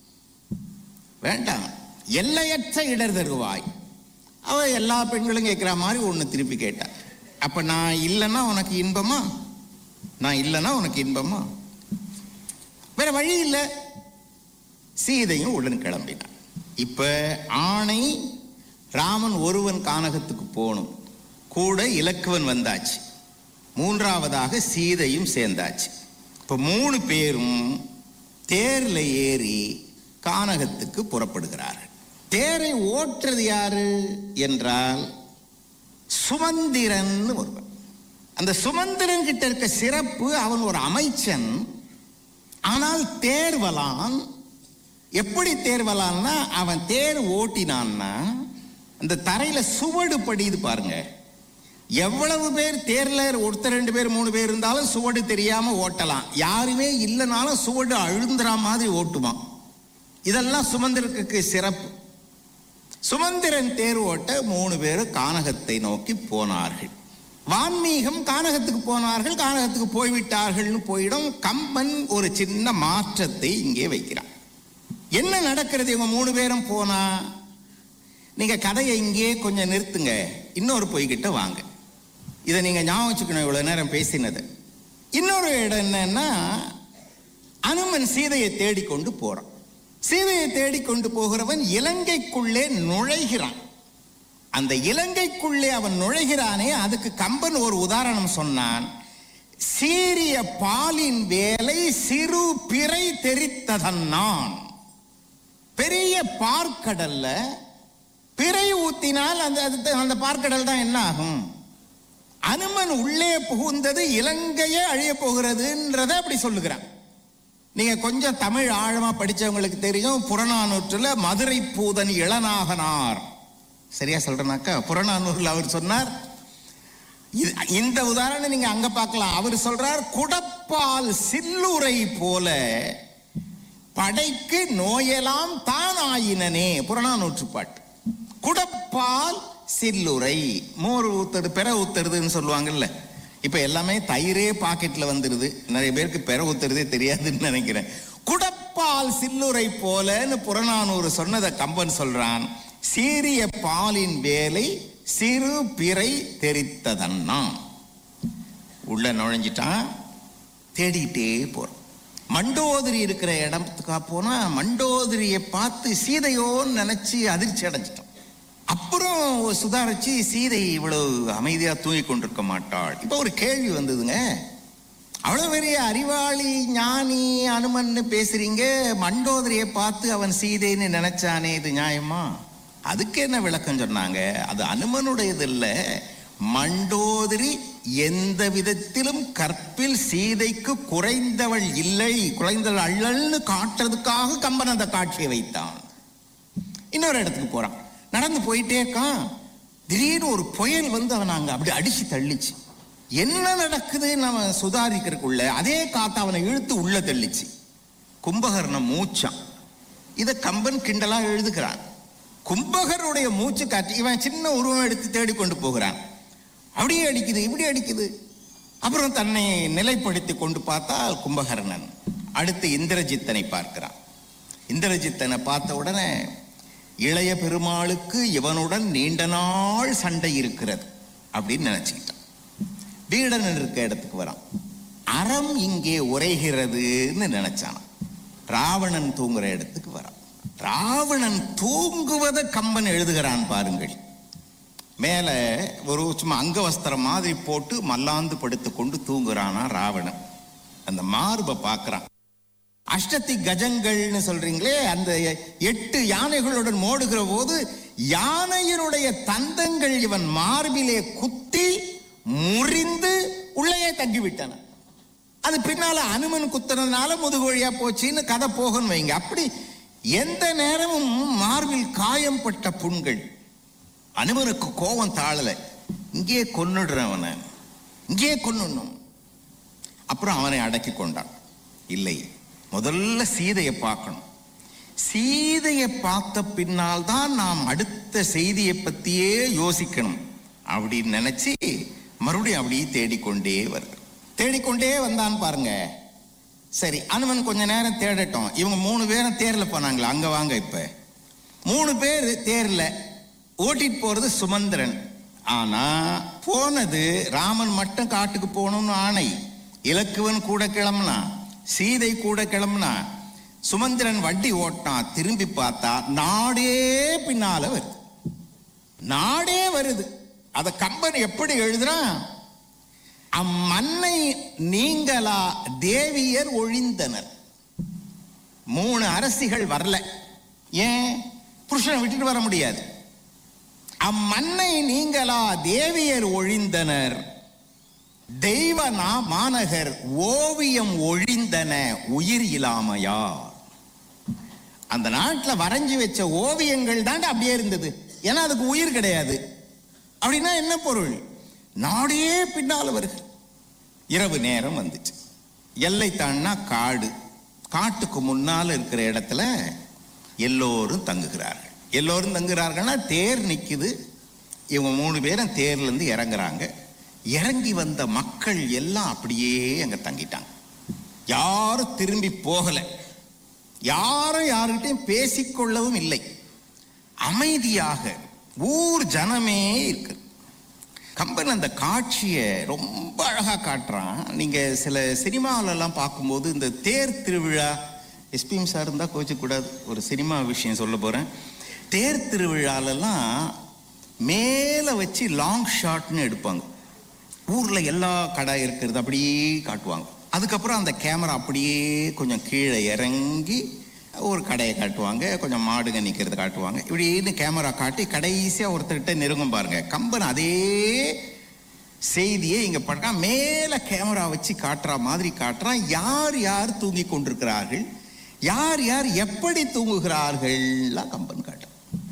வேண்டாம் எல்லையற்ற இடர் தருவாய் அவ எல்லா பெண்களும் கேட்குற மாதிரி ஒன்று திருப்பி கேட்டா அப்ப நான் இல்லைன்னா உனக்கு இன்பமா நான் இல்லைன்னா உனக்கு இன்பமா வேற வழி இல்லை சீதையும் உடன் கிளம்பினான் இப்ப ஆணை ராமன் ஒருவன் கானகத்துக்கு போகணும் கூட இலக்குவன் வந்தாச்சு மூன்றாவதாக சீதையும் சேர்ந்தாச்சு இப்ப மூணு பேரும் தேர்ல ஏறி கானகத்துக்கு புறப்படுகிறார்கள் தேரை ஓட்டுறது யாரு என்றால் சுமந்திரன் ஒருவன் அந்த சுமந்திரன் கிட்ட இருக்க சிறப்பு அவன் ஒரு அமைச்சன் ஆனால் தேர்வலான் எப்படி தேர்வலான்னா அவன் தேர் ஓட்டினான்னா அந்த தரையில சுவடு படியுது பாருங்க எவ்வளவு பேர் தேர்ல ஒருத்தர் ரெண்டு பேர் மூணு பேர் இருந்தாலும் சுவடு தெரியாம ஓட்டலாம் யாருமே இல்லைனாலும் சுவடு அழுந்துற மாதிரி ஓட்டுவான் இதெல்லாம் சுமந்திரனுக்கு சிறப்பு சுமந்திரன் தேர் ஓட்ட மூணு பேர் கானகத்தை நோக்கி போனார்கள் வான்மீகம் கானகத்துக்கு போனார்கள் கானகத்துக்கு போய்விட்டார்கள்னு போயிடும் கம்பன் ஒரு சின்ன மாற்றத்தை இங்கே வைக்கிறான் என்ன நடக்கிறது இவங்க மூணு பேரும் போனா நீங்க கதையை இங்கே கொஞ்சம் நிறுத்துங்க இன்னொரு பொய்கிட்ட வாங்க இதை நீங்க ஞாபகம் வச்சுக்கணும் இவ்வளவு நேரம் பேசினது இன்னொரு இடம் என்னன்னா அனுமன் சீதையை தேடிக்கொண்டு போறான் சீதையை தேடிக்கொண்டு போகிறவன் இலங்கைக்குள்ளே நுழைகிறான் அந்த இலங்கைக்குள்ளே அவன் நுழைகிறானே அதுக்கு கம்பன் ஒரு உதாரணம் சொன்னான் சீரிய பாலின் வேலை சிறு பிறை தெரித்ததன்னான் பெரிய பார்க்கடல்ல பிறை ஊத்தினால் அந்த அது- அந்த பார்க்கடல் தான் என்ன ஆகும் அனுமன் உள்ளே புகுந்தது இலங்கையே அழிய போகிறதுன்றத அப்படி சொல்லுகிறான் நீங்க கொஞ்சம் தமிழ் ஆழமா படிச்சவங்களுக்கு தெரியும் புறநானூற்றுல மதுரை பூதன் இளநாகனார் சரியா சொல்றேனாக்கா புறநானூறுல அவர் சொன்னார் இது- இந்த உதாரணம் நீங்க அங்க பார்க்கலாம் அவர் சொல்றார் குடப்பால் சில்லுரை போல படைக்கு நோயெல்லாம் தான் ஆயினனே புறநானூற்று பாட்டு குடப்பால் சில்லுரை மோர் ஊத்துறது பெற ஊத்துறதுன்னு சொல்லுவாங்கல்ல இப்ப எல்லாமே தயிரே பாக்கெட்ல வந்துருது நிறைய பேருக்கு பெற ஊத்துறதே தெரியாதுன்னு நினைக்கிறேன் குடப்பால் சில்லுரை போலன்னு புறநானூறு சொன்னதை கம்பன் சொல்றான் சீரிய பாலின் வேலை சிறு பிறை தெரித்ததன்னா உள்ள நுழைஞ்சிட்டான் தேடிட்டே போறோம் மண்டோதரி இருக்கிற இடத்துக்கா போனா மண்டோதரியை பார்த்து சீதையோன்னு நினைச்சு அதிர்ச்சி அடைஞ்சிட்டோம் அப்புறம் சுதாரிச்சு சீதை இவ்வளவு அமைதியா தூங்கி கொண்டிருக்க மாட்டாள் இப்போ ஒரு கேள்வி வந்ததுங்க அவ்வளவு பெரிய அறிவாளி ஞானி அனுமன்னு பேசுறீங்க மண்டோதரியை பார்த்து அவன் சீதைன்னு நினைச்சானே இது நியாயமா அதுக்கு என்ன விளக்கம் சொன்னாங்க அது அனுமனுடையது இல்ல மண்டோதரி எந்த விதத்திலும் கற்பில் சீதைக்கு குறைந்தவள் இல்லை குறைந்தவள் அள்ளல்னு காட்டுறதுக்காக கம்பன் அந்த காட்சியை வைத்தான் இன்னொரு இடத்துக்கு போறான் நடந்து போயிட்டே இருக்கான் திடீர்னு ஒரு புயல் வந்து அவன் அங்க அப்படி அடிச்சு தள்ளிச்சு என்ன நடக்குதுன்னு அவன் சுதாரிக்கிறதுக்குள்ள அதே காத்து அவனை இழுத்து உள்ள தள்ளிச்சு கும்பகர்ணம் மூச்சான் இத கம்பன் கிண்டலா எழுதுகிறான் கும்பகருடைய மூச்சு காற்று இவன் சின்ன உருவம் எடுத்து தேடிக்கொண்டு போகிறான் அப்படியே அடிக்குது இப்படி அடிக்குது அப்புறம் தன்னை நிலைப்படுத்தி கொண்டு பார்த்தால் கும்பகர்ணன் அடுத்து இந்திரஜித்தனை பார்க்கிறான் இந்திரஜித்தனை பார்த்த உடனே இளைய பெருமாளுக்கு இவனுடன் நீண்ட நாள் சண்டை இருக்கிறது அப்படின்னு நினைச்சுக்கிட்டான் வீடன் இருக்க இடத்துக்கு வரான் அறம் இங்கே உரைகிறதுன்னு நினைச்சான் ராவணன் தூங்குற இடத்துக்கு வரான் ராவணன் தூங்குவதை கம்பன் எழுதுகிறான் பாருங்கள் மேல ஒரு சும்மா அங்கவஸ்திரம் மாதிரி போட்டு மல்லாந்து படுத்து கொண்டு தூங்குறானா ராவணன் அந்த மார்பை பார்க்கறான் அஷ்டத்தி கஜங்கள்னு சொல்றீங்களே அந்த எட்டு யானைகளுடன் மோடுகிற போது யானையினுடைய தந்தங்கள் இவன் மார்பிலே குத்தி முறிந்து உள்ளேயே தங்கிவிட்டன அது பின்னால அனுமன் குத்துறதுனால முதுகு வழியா போச்சுன்னு கதை போகணும் வைங்க அப்படி எந்த நேரமும் மார்பில் காயம் பட்ட புண்கள் அனுமனுக்கு கோபம் தாழல இங்கே கொன்னுடுறேன் அவனை இங்கே கொன்னுடணும் அப்புறம் அவனை அடக்கி கொண்டான் இல்லை முதல்ல சீதையை பார்க்கணும் சீதையை பார்த்த பின்னால் தான் நாம் அடுத்த செய்தியை பத்தியே யோசிக்கணும் அப்படின்னு நினைச்சு மறுபடியும் அப்படியே தேடிக்கொண்டே வருகிறான் தேடிக்கொண்டே வந்தான் பாருங்க சரி அனுமன் கொஞ்ச நேரம் தேடட்டும் இவங்க மூணு பேரும் தேர்ல போனாங்களா அங்க வாங்க இப்ப மூணு பேர் தேர்ல ஓட்டிட்டு போறது சுமந்திரன் ஆனா போனது ராமன் மட்டும் காட்டுக்கு போகணும்னு ஆணை இலக்குவன் கூட கிளம்புனா சீதை கூட கிளம்புனா சுமந்திரன் வண்டி ஓட்டினான் திரும்பி பார்த்தா நாடே பின்னால வருது நாடே வருது அத கம்பன் எப்படி எழுதுறான் அம்மன்னை நீங்களா தேவியர் ஒழிந்தனர் மூணு அரசிகள் வரல ஏன் புருஷனை விட்டுட்டு வர முடியாது அம்மன்னை நீங்களா தேவியர் ஒழிந்தனர் தெய்வனா மாநகர் ஓவியம் ஒழிந்தன உயிர் இல்லாமையா அந்த நாட்டுல வரைஞ்சு வச்ச ஓவியங்கள் தாண்ட அப்படியே இருந்தது ஏன்னா அதுக்கு உயிர் கிடையாது அப்படின்னா என்ன பொருள் நாடே பின்னால வருது இரவு நேரம் வந்துச்சு எல்லை தாண்டினா காடு காட்டுக்கு முன்னால இருக்கிற இடத்துல எல்லோரும் தங்குகிறார்கள் எல்லோரும் தங்குகிறார்கள்னா தேர் நிக்குது இவங்க மூணு பேரும் தேர்ல இருந்து இறங்குறாங்க இறங்கி வந்த மக்கள் எல்லாம் அப்படியே அங்க தங்கிட்டாங்க யாரும் திரும்பி போகல யாரும் யாருக்கிட்டையும் பேசிக்கொள்ளவும் இல்லை அமைதியாக ஊர் ஜனமே இருக்கு கம்பன் அந்த காட்சியை ரொம்ப அழகா காட்டுறான் நீங்க சில சினிமாவில எல்லாம் பார்க்கும்போது இந்த தேர் திருவிழா எஸ்பிஎம் சார் இருந்தா கோச்சக்கூடாது ஒரு சினிமா விஷயம் சொல்ல போறேன் தேர் திருவிழாலெல்லாம் மேலே வச்சு லாங் ஷாட்னு எடுப்பாங்க ஊர்ல எல்லா கடை இருக்கிறது அப்படியே காட்டுவாங்க அதுக்கப்புறம் அந்த கேமரா அப்படியே கொஞ்சம் கீழே இறங்கி ஒரு கடையை காட்டுவாங்க கொஞ்சம் மாடுங்க நிற்கிறது காட்டுவாங்க இப்படின்னு கேமரா காட்டி கடைசியாக ஒருத்தர்கிட்ட நெருங்கும் பாருங்க கம்பன் அதே செய்தியை இங்க பண்றா மேல கேமரா வச்சு காட்டுற மாதிரி காட்டுறான் யார் யார் தூங்கி கொண்டிருக்கிறார்கள் யார் யார் எப்படி தூங்குகிறார்கள் கம்பன் காட்டுறான்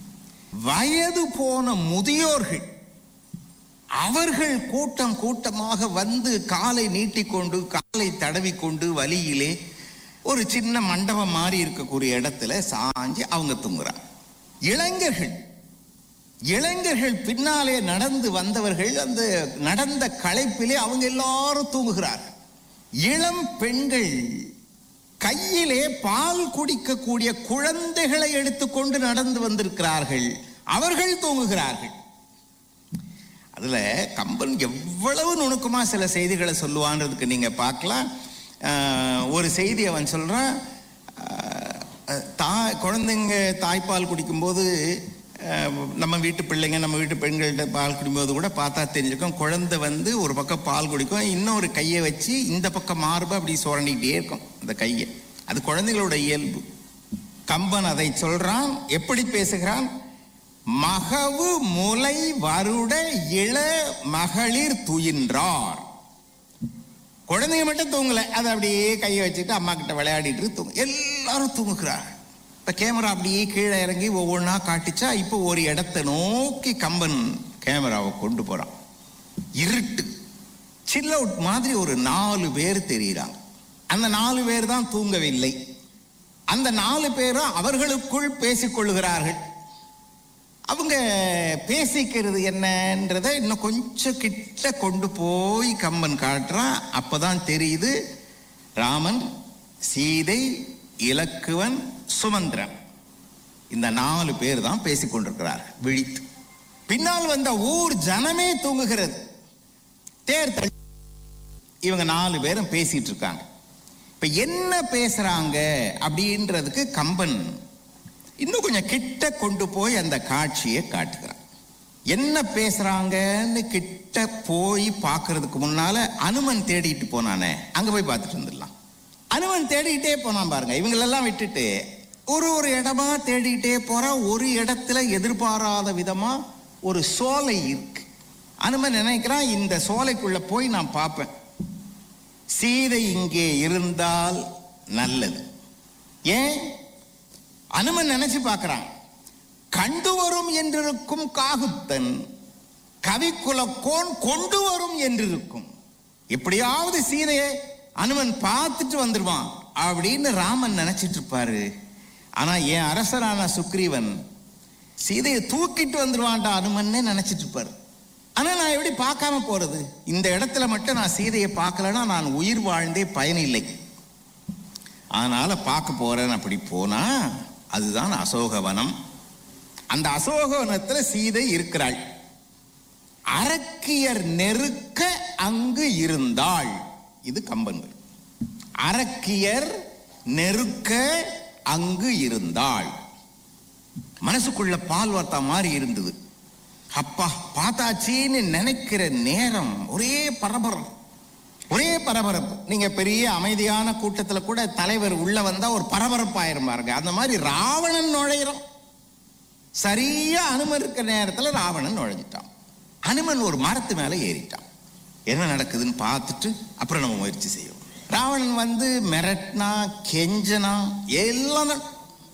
வயது போன முதியோர்கள் அவர்கள் கூட்டம் கூட்டமாக வந்து காலை நீட்டிக்கொண்டு காலை தடவிக்கொண்டு வலியிலே ஒரு சின்ன மண்டபம் மாதிரி இருக்கக்கூடிய இடத்துல சாஞ்சு அவங்க தூங்குறாங்க இளைஞர்கள் இளைஞர்கள் பின்னாலே நடந்து வந்தவர்கள் அந்த நடந்த களைப்பிலே அவங்க எல்லாரும் தூங்குகிறார்கள் இளம் பெண்கள் கையிலே பால் குடிக்கக்கூடிய குழந்தைகளை எடுத்துக்கொண்டு நடந்து வந்திருக்கிறார்கள் அவர்கள் தூங்குகிறார்கள் அதுல கம்பன் எவ்வளவு நுணுக்கமா சில செய்திகளை சொல்லுவான்றதுக்கு நீங்க பார்க்கலாம் ஆஹ், ஒரு செய்தி அவன் சொல்றான் ஆஹ், தாய் குழந்தைங்க தாய்ப்பால் குடிக்கும்போது ஆஹ், நம்ம வீட்டு பிள்ளைங்க நம்ம வீட்டு பெண்கள்கிட்ட பால் குடிக்கும்போது கூட பார்த்தா தெரிஞ்சிருக்கும் குழந்தை வந்து ஒரு பக்கம் பால் குடிக்கும் இன்னொரு கையை வச்சு இந்த பக்கம் மார்பை அப்படி சுரண்டிக்கிட்டே இருக்கும் அந்த கையை அது குழந்தைகளோட இயல்பு கம்பன் அதை சொல்றான் எப்படி பேசுகிறான் மகவு முலை வருட இள மகளிர் துயின்றார் குழந்தைங்க மட்டும் தூங்கல அதை அப்படியே கையை வச்சுட்டு அம்மா கிட்ட விளையாடிட்டு தூங்க எல்லாரும் தூங்குகிறார் இப்ப கேமரா அப்படியே கீழே இறங்கி ஒவ்வொன்றா காட்டிச்சா இப்போ ஒரு இடத்தை நோக்கி கம்பன் கேமராவை கொண்டு போறான் இருட்டு சில் அவுட் மாதிரி ஒரு நாலு பேர் தெரியுறாங்க அந்த நாலு பேர் தான் தூங்கவில்லை அந்த நாலு பேரும் அவர்களுக்குள் பேசிக்கொள்ளுகிறார்கள் அவங்க பேசிக்கிறது என்னன்றதை இன்னும் கொஞ்சம் கிட்ட கொண்டு போய் கம்பன் காட்டுறான் அப்பதான் தெரியுது ராமன் சீதை இலக்குவன் சுமந்திரன் இந்த நாலு பேர் தான் பேசிக் கொண்டிருக்கிறார்கள் விழித்து பின்னால் வந்த ஊர் ஜனமே தூங்குகிறது தேர் தள்ளி இவங்க நாலு பேரும் பேசிட்டு இருக்காங்க இப்ப என்ன பேசுறாங்க அப்படின்றதுக்கு கம்பன் இன்னும் கொஞ்சம் கிட்ட கொண்டு போய் அந்த காட்சியை காட்டுகிறான் என்ன பேசுறாங்கன்னு கிட்ட போய் பார்க்கிறதுக்கு முன்னால அனுமன் தேடிட்டு போனானே அங்க போய் பார்த்துட்டு வந்துடலாம் அனுமன் தேடிக்கிட்டே போனான் பாருங்க இவங்களெல்லாம் விட்டுட்டு ஒரு ஒரு இடமா தேடிக்கிட்டே போறான் ஒரு இடத்துல எதிர்பாராத விதமா ஒரு சோலை இருக்கு அனுமன் நினைக்கிறான் இந்த சோலைக்குள்ள போய் நான் பார்ப்பேன் சீதை இங்கே இருந்தால் நல்லது ஏன் அனுமன் நினைச்சு பார்க்கறான் கண்டு வரும் என்றிருக்கும் காகுத்தன் கவிக்குலக்கோன் கொண்டு வரும் என்றிருக்கும் எப்படியாவது சீதையை அனுமன் பார்த்துட்டு வந்துருவான் அப்படின்னு ராமன் நினைச்சிட்டு இருப்பாரு ஆனா என் அரசரான சுக்ரீவன் சீதையை தூக்கிட்டு வந்துருவான்டா அனுமன்னே நினைச்சிட்டு இருப்பாரு ஆனா நான் எப்படி பார்க்காம போறது இந்த இடத்துல மட்டும் நான் சீதையை பார்க்கலன்னா நான் உயிர் வாழ்ந்தே பயனில்லை அதனால பார்க்க போறேன் அப்படி போனா அதுதான் அசோகவனம் அந்த அசோகவனத்துல சீதை இருக்கிறாள் அரக்கியர் நெருக்க அங்கு இருந்தாள் இது கம்பன்கள் அரக்கியர் நெருக்க அங்கு இருந்தாள் மனசுக்குள்ள பால் வார்த்தா மாதிரி இருந்தது அப்பா பார்த்தாச்சின்னு நினைக்கிற நேரம் ஒரே பரபரம் ஒரே பரபரப்பு நீங்க பெரிய அமைதியான கூட்டத்துல கூட தலைவர் உள்ள வந்தா ஒரு பரபரப்பாயிரும் பாருங்க அந்த மாதிரி ராவணன் நுழையிறோம் சரியா அனுமன் இருக்கிற நேரத்துல ராவணன் நுழைஞ்சிட்டான் அனுமன் ஒரு மரத்து மேல ஏறிட்டான் என்ன நடக்குதுன்னு பார்த்துட்டு அப்புறம் நம்ம முயற்சி செய்வோம் ராவணன் வந்து மிரட்டினா கெஞ்சனா எல்லாம் நட-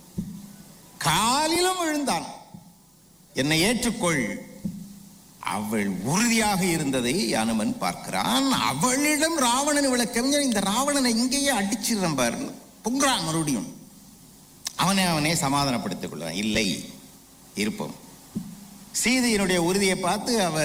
காலிலும் விழுந்தான் என்னை ஏற்றுக்கொள் அவள் உறுதியாக இருந்ததை அனுமன் பார்க்கிறான் அவளிடம் ராவணன் இவளை கவிஞர் இந்த ராவணனை இங்கேயே அடிச்சிடுறான் பாரு பொங்குறான் மறுபடியும் அவனை அவனே சமாதானப்படுத்திக் கொள்கிறான் இல்லை இருப்போம் சீதையினுடைய உறுதியை பார்த்து அவ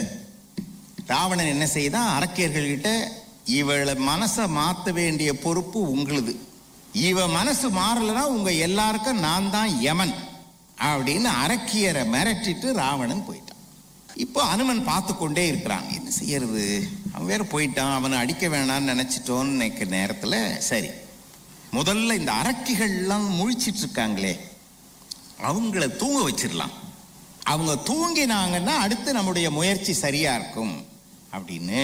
ராவணன் என்ன செய்தான் அரக்கியர்கள்கிட்ட இவளை மனசை மாற்ற வேண்டிய பொறுப்பு உங்களுது இவ மனசு மாறலைன்னா உங்க எல்லாருக்கும் நான் தான் யமன் அப்படின்னு அரக்கியரை மிரட்டிட்டு ராவணன் போயிட்டான் இப்போ அனுமன் பார்த்து கொண்டே இருக்கிறான் என்ன செய்யறது அவன் வேற போயிட்டான் அவனை அடிக்க வேணாம்னு நினைச்சிட்டோன்னு நினைக்கிற நேரத்துல சரி முதல்ல இந்த அரக்கிகள்லாம் முழிச்சிட்டு இருக்காங்களே அவங்கள தூங்க வச்சிடலாம் அவங்க தூங்கினாங்கன்னா அடுத்து நம்முடைய முயற்சி சரியா இருக்கும் அப்படின்னு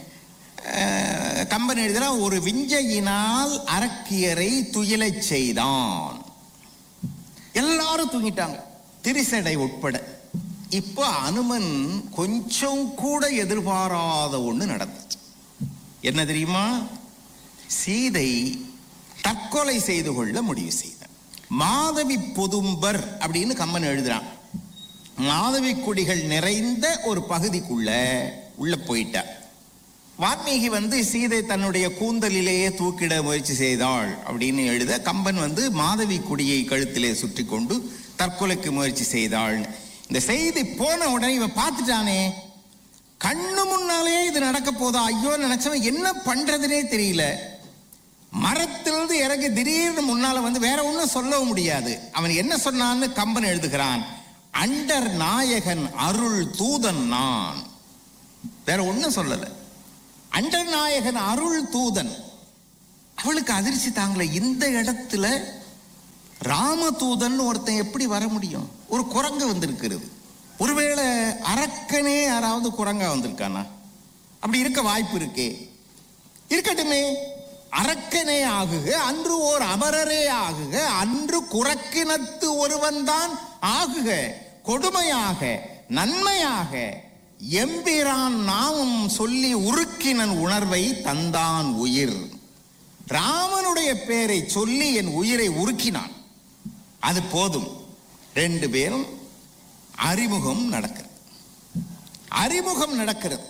அஹ், கம்பன் எழுதுறான் ஒரு விஞ்சையினால் அரக்கியரை துயிலச் செய்தான் எல்லாரும் தூங்கிட்டாங்க திரிசடை உட்பட இப்போ அனுமன் கொஞ்சம் கூட எதிர்பாராத ஒண்ணு நடந்துச்சு என்ன தெரியுமா சீதை தற்கொலை செய்து கொள்ள முடிவு செய்தார் மாதவி பொதும்பர் அப்படின்னு கம்மன் எழுதுறான் மாதவி குடிகள் நிறைந்த ஒரு பகுதிக்குள்ள உள்ள போயிட்டார் வால்மீகி வந்து சீதை தன்னுடைய கூந்தலிலேயே தூக்கிட முயற்சி செய்தாள் அப்படின்னு எழுத கம்பன் வந்து மாதவி குடியை கழுத்திலே சுற்றி கொண்டு தற்கொலைக்கு முயற்சி செய்தாள் இந்த செய்தி போன உடனே இவன் பார்த்துட்டானே கண்ணு முன்னாலே இது நடக்க போதா ஐயோ நினைச்சவன் என்ன பண்றதுனே தெரியல மரத்திலிருந்து இறங்கி திடீர்னு முன்னால வந்து வேற ஒண்ணும் சொல்லவும் முடியாது அவன் என்ன சொன்னான்னு கம்பன் எழுதுகிறான் அண்டர் நாயகன் அருள் தூதன் நான் வேற ஒண்ணும் சொல்லல அண்டர் நாயகன் அருள் தூதன் அவளுக்கு அதிர்ச்சி தாங்களே இந்த இடத்துல ராமதூதன் ஒருத்தன் எப்படி வர முடியும் ஒரு குரங்கு வந்திருக்கிறது ஒருவேளை அரக்கனே யாராவது குரங்கா வந்திருக்கானா அப்படி இருக்க வாய்ப்பு இருக்கே இருக்கட்டுமே அரக்கனே ஆகுக அன்று ஓர் அமரரே ஆகுக அன்று குரக்கினத்து ஒருவன்தான் ஆகுக கொடுமையாக நன்மையாக எம்பிரான் நாமம் சொல்லி உருக்கினன் உணர்வை தந்தான் உயிர் ராமனுடைய பெயரை சொல்லி என் உயிரை உருக்கினான் அது போதும் ரெண்டு பேரும் அறிமுகம் நடக்கிறது அறிமுகம் நடக்கிறது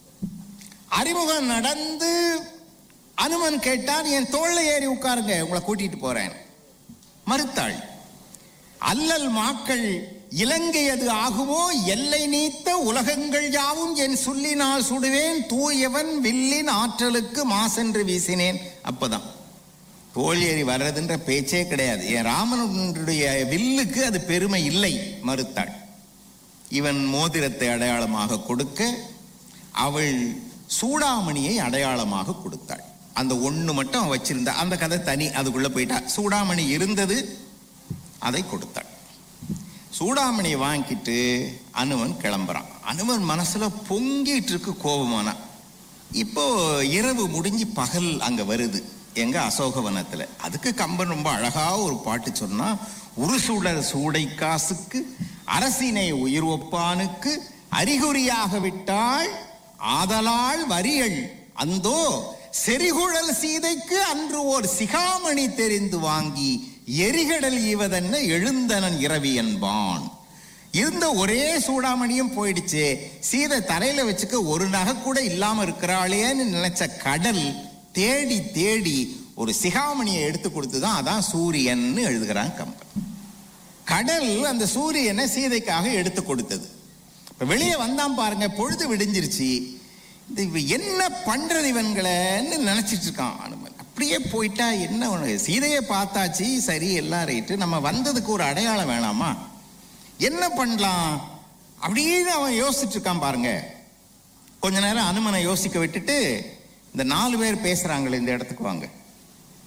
அறிமுகம் நடந்து அனுமன் கேட்டான் என் தோல்ல ஏறி உட்காருங்க உங்களை கூட்டிட்டு போறேன் மறுத்தாள் அல்லல் மாக்கள் இலங்கை அது ஆகுமோ எல்லை நீத்த உலகங்கள் யாவும் என் சொல்லினால் சுடுவேன் தூயவன் வில்லின் ஆற்றலுக்கு மாசென்று வீசினேன் அப்பதான் தோல் ஏறி வர்றதுன்ற பேச்சே கிடையாது என் ராமனுடைய வில்லுக்கு அது பெருமை இல்லை மறுத்தாள் இவன் மோதிரத்தை அடையாளமாக கொடுக்க அவள் சூடாமணியை அடையாளமாக கொடுத்தாள் அந்த ஒண்ணு மட்டும் அவன் வச்சிருந்தா அந்த கதை தனி அதுக்குள்ள போயிட்டா சூடாமணி இருந்தது அதை கொடுத்தாள் சூடாமணியை வாங்கிட்டு அனுமன் கிளம்புறான் அனுமன் மனசுல பொங்கிட்டு இருக்கு கோபமானா இப்போ இரவு முடிஞ்சு பகல் அங்க வருது எங்க அசோகவனத்துல அதுக்கு கம்பன் ரொம்ப அழகா ஒரு பாட்டு சொன்னா உருசுடர் சூடை காசுக்கு அரசினை உயிர் ஒப்பானுக்கு அறிகுறியாக விட்டாள் ஆதலாள் வரிகள் அந்தோ செறிகுழல் சீதைக்கு அன்று ஓர் சிகாமணி தெரிந்து வாங்கி எரிகடல் ஈவதென்ன எழுந்தனன் இரவி என்பான் இருந்த ஒரே சூடாமணியும் போயிடுச்சு சீதை தரையில வச்சுக்க ஒரு நகை கூட இல்லாம இருக்கிறாளேன்னு நினைச்ச கடல் தேடி தேடி ஒரு சிகாமணியை எடுத்து கொடுத்துதான் அதான் சூரியன்னு எழுதுகிறான் கம்பன் கடல் அந்த சூரியனை சீதைக்காக எடுத்து கொடுத்தது இப்ப வெளியே வந்தான் பாருங்க பொழுது விடிஞ்சிருச்சு இந்த இவ என்ன பண்றது இவன்களன்னு நினைச்சிட்டு இருக்கான் அனுமன் அப்படியே போயிட்டா என்ன ஒண்ணு சீதையை பார்த்தாச்சு சரி எல்லாம் ரைட்டு நம்ம வந்ததுக்கு ஒரு அடையாளம் வேணாமா என்ன பண்ணலாம் அப்படின்னு அவன் யோசிச்சுட்டு இருக்கான் பாருங்க கொஞ்ச நேரம் அனுமனை யோசிக்க விட்டுட்டு இந்த நாலு பேர் பேசுறாங்களே இந்த இடத்துக்கு வாங்க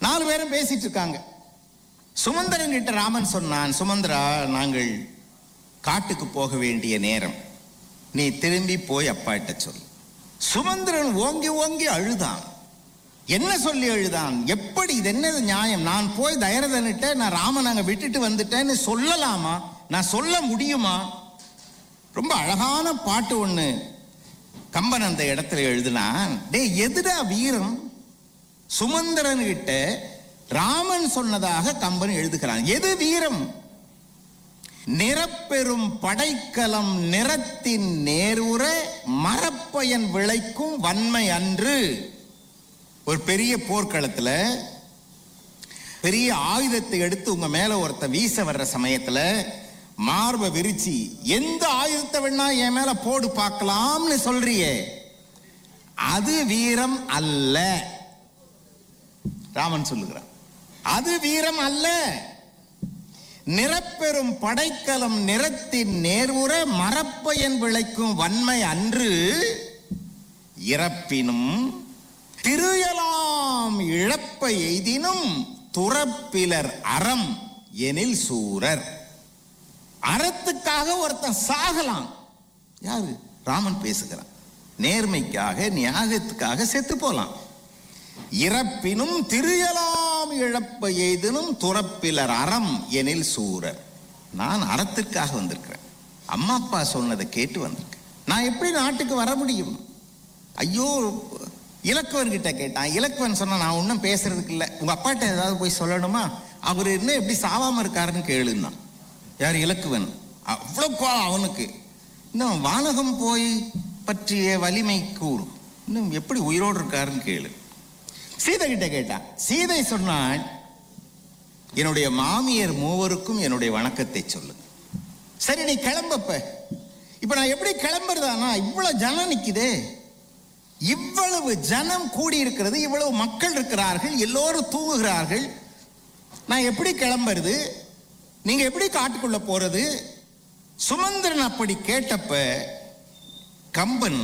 நாலு பேரும் பேசிட்டு இருக்காங்க சுமந்திரன் கிட்ட ராமன் சொன்னான் சுமந்திரா நாங்கள் காட்டுக்கு போக வேண்டிய நேரம் நீ திரும்பி போய் அப்பாட்ட சொல் சுமந்திரன் ஓங்கி ஓங்கி அழுதான் என்ன சொல்லி அழுதான் எப்படி இது என்னது நியாயம் நான் போய் தயரதனிட்ட நான் ராமன் அங்க விட்டுட்டு வந்துட்டேன்னு சொல்லலாமா நான் சொல்ல முடியுமா ரொம்ப அழகான பாட்டு ஒண்ணு கம்பன் அந்த இடத்துல எழுதினான் டேய் எதுடா வீரம் சுமந்திரன் கிட்ட ராமன் சொன்னதாக கம்பன் எழுதுகிறான் எது வீரம் நிறப்பெறும் படைக்கலம் நிறத்தின் நேருற மரப்பயன் விளைக்கும் வன்மை அன்று ஒரு பெரிய போர்க்களத்துல பெரிய ஆயுதத்தை எடுத்து உங்க மேல ஒருத்த வீச வர்ற சமயத்துல மார்பை விரிச்சு எந்த ஆயுதத்தை வேணா என் மேல போடு பார்க்கலாம்னு சொல்றியே அது வீரம் அல்ல ராமன் சொல்லுகிறான் அது வீரம் அல்ல நிறப்பெறும் படைக்கலம் நிறத்தின் நேர்வுற மரப்பயன் விளைக்கும் வன்மை அன்று இறப்பினும் திருயலாம் இழப்ப எய்தினும் துறப்பிலர் அறம் எனில் சூரர் அறத்துக்காக ஒருத்தன் சாகலாம் யாரு ராமன் பேசுகிறான் நேர்மைக்காக நியாயத்துக்காக செத்து போலாம் இறப்பினும் திரியலாம் இழப்ப எய்தினும் துறப்பிலர் அறம் எனில் சூரர் நான் அறத்திற்காக வந்திருக்கிறேன் அம்மா அப்பா சொன்னதை கேட்டு வந்திருக்கேன் நான் எப்படி நாட்டுக்கு வர முடியும் ஐயோ இலக்குவன் கிட்ட கேட்டான் இலக்குவன் சொன்னா நான் ஒன்றும் பேசுறதுக்கு இல்லை உங்க அப்பாட்ட ஏதாவது போய் சொல்லணுமா அவர் இன்னும் எப்படி சாவாம இருக்காருன்னு கேளுன்னா யார் இலக்குவன் அவ்வளோ கோவம் அவனுக்கு இன்னும் வானகம் போய் பற்றிய வலிமை கூறு இன்னும் எப்படி உயிரோடு இருக்காருன்னு கேளு சீதை கிட்ட கேட்டான் சீதை சொன்னாள் என்னுடைய மாமியர் மூவருக்கும் என்னுடைய வணக்கத்தை சொல்லு சரி நீ கிளம்பப்ப இப்ப நான் எப்படி கிளம்புறதானா இவ்வளவு ஜனம் நிக்குதே இவ்வளவு ஜனம் கூடி இருக்கிறது இவ்வளவு மக்கள் இருக்கிறார்கள் எல்லோரும் தூங்குகிறார்கள் நான் எப்படி கிளம்புறது நீங்க எப்படி காட்டுக்குள்ள போறது சுமந்திரன் அப்படி கேட்டப்ப கம்பன்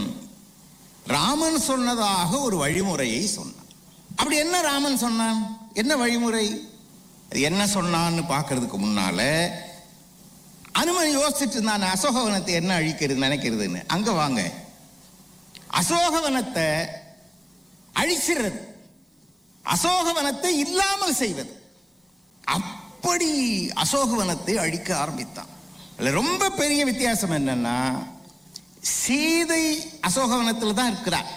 ராமன் சொன்னதாக ஒரு வழிமுறையை சொன்னான் அப்படி என்ன ராமன் சொன்னான் என்ன வழிமுறை அது என்ன சொன்னான்னு பார்க்கிறதுக்கு முன்னால அனுமன் யோசிச்சுட்டு இருந்தான் அசோகவனத்தை என்ன அழிக்கிறது நினைக்கிறதுன்னு அங்க வாங்க அசோகவனத்தை அழிச்சிடுறது அசோகவனத்தை இல்லாமல் செய்வது அப்படி அசோகவனத்தை அழிக்க ஆரம்பித்தான் அதுல ரொம்ப பெரிய வித்தியாசம் என்னன்னா சீதை அசோகவனத்தில் தான் இருக்கிறார்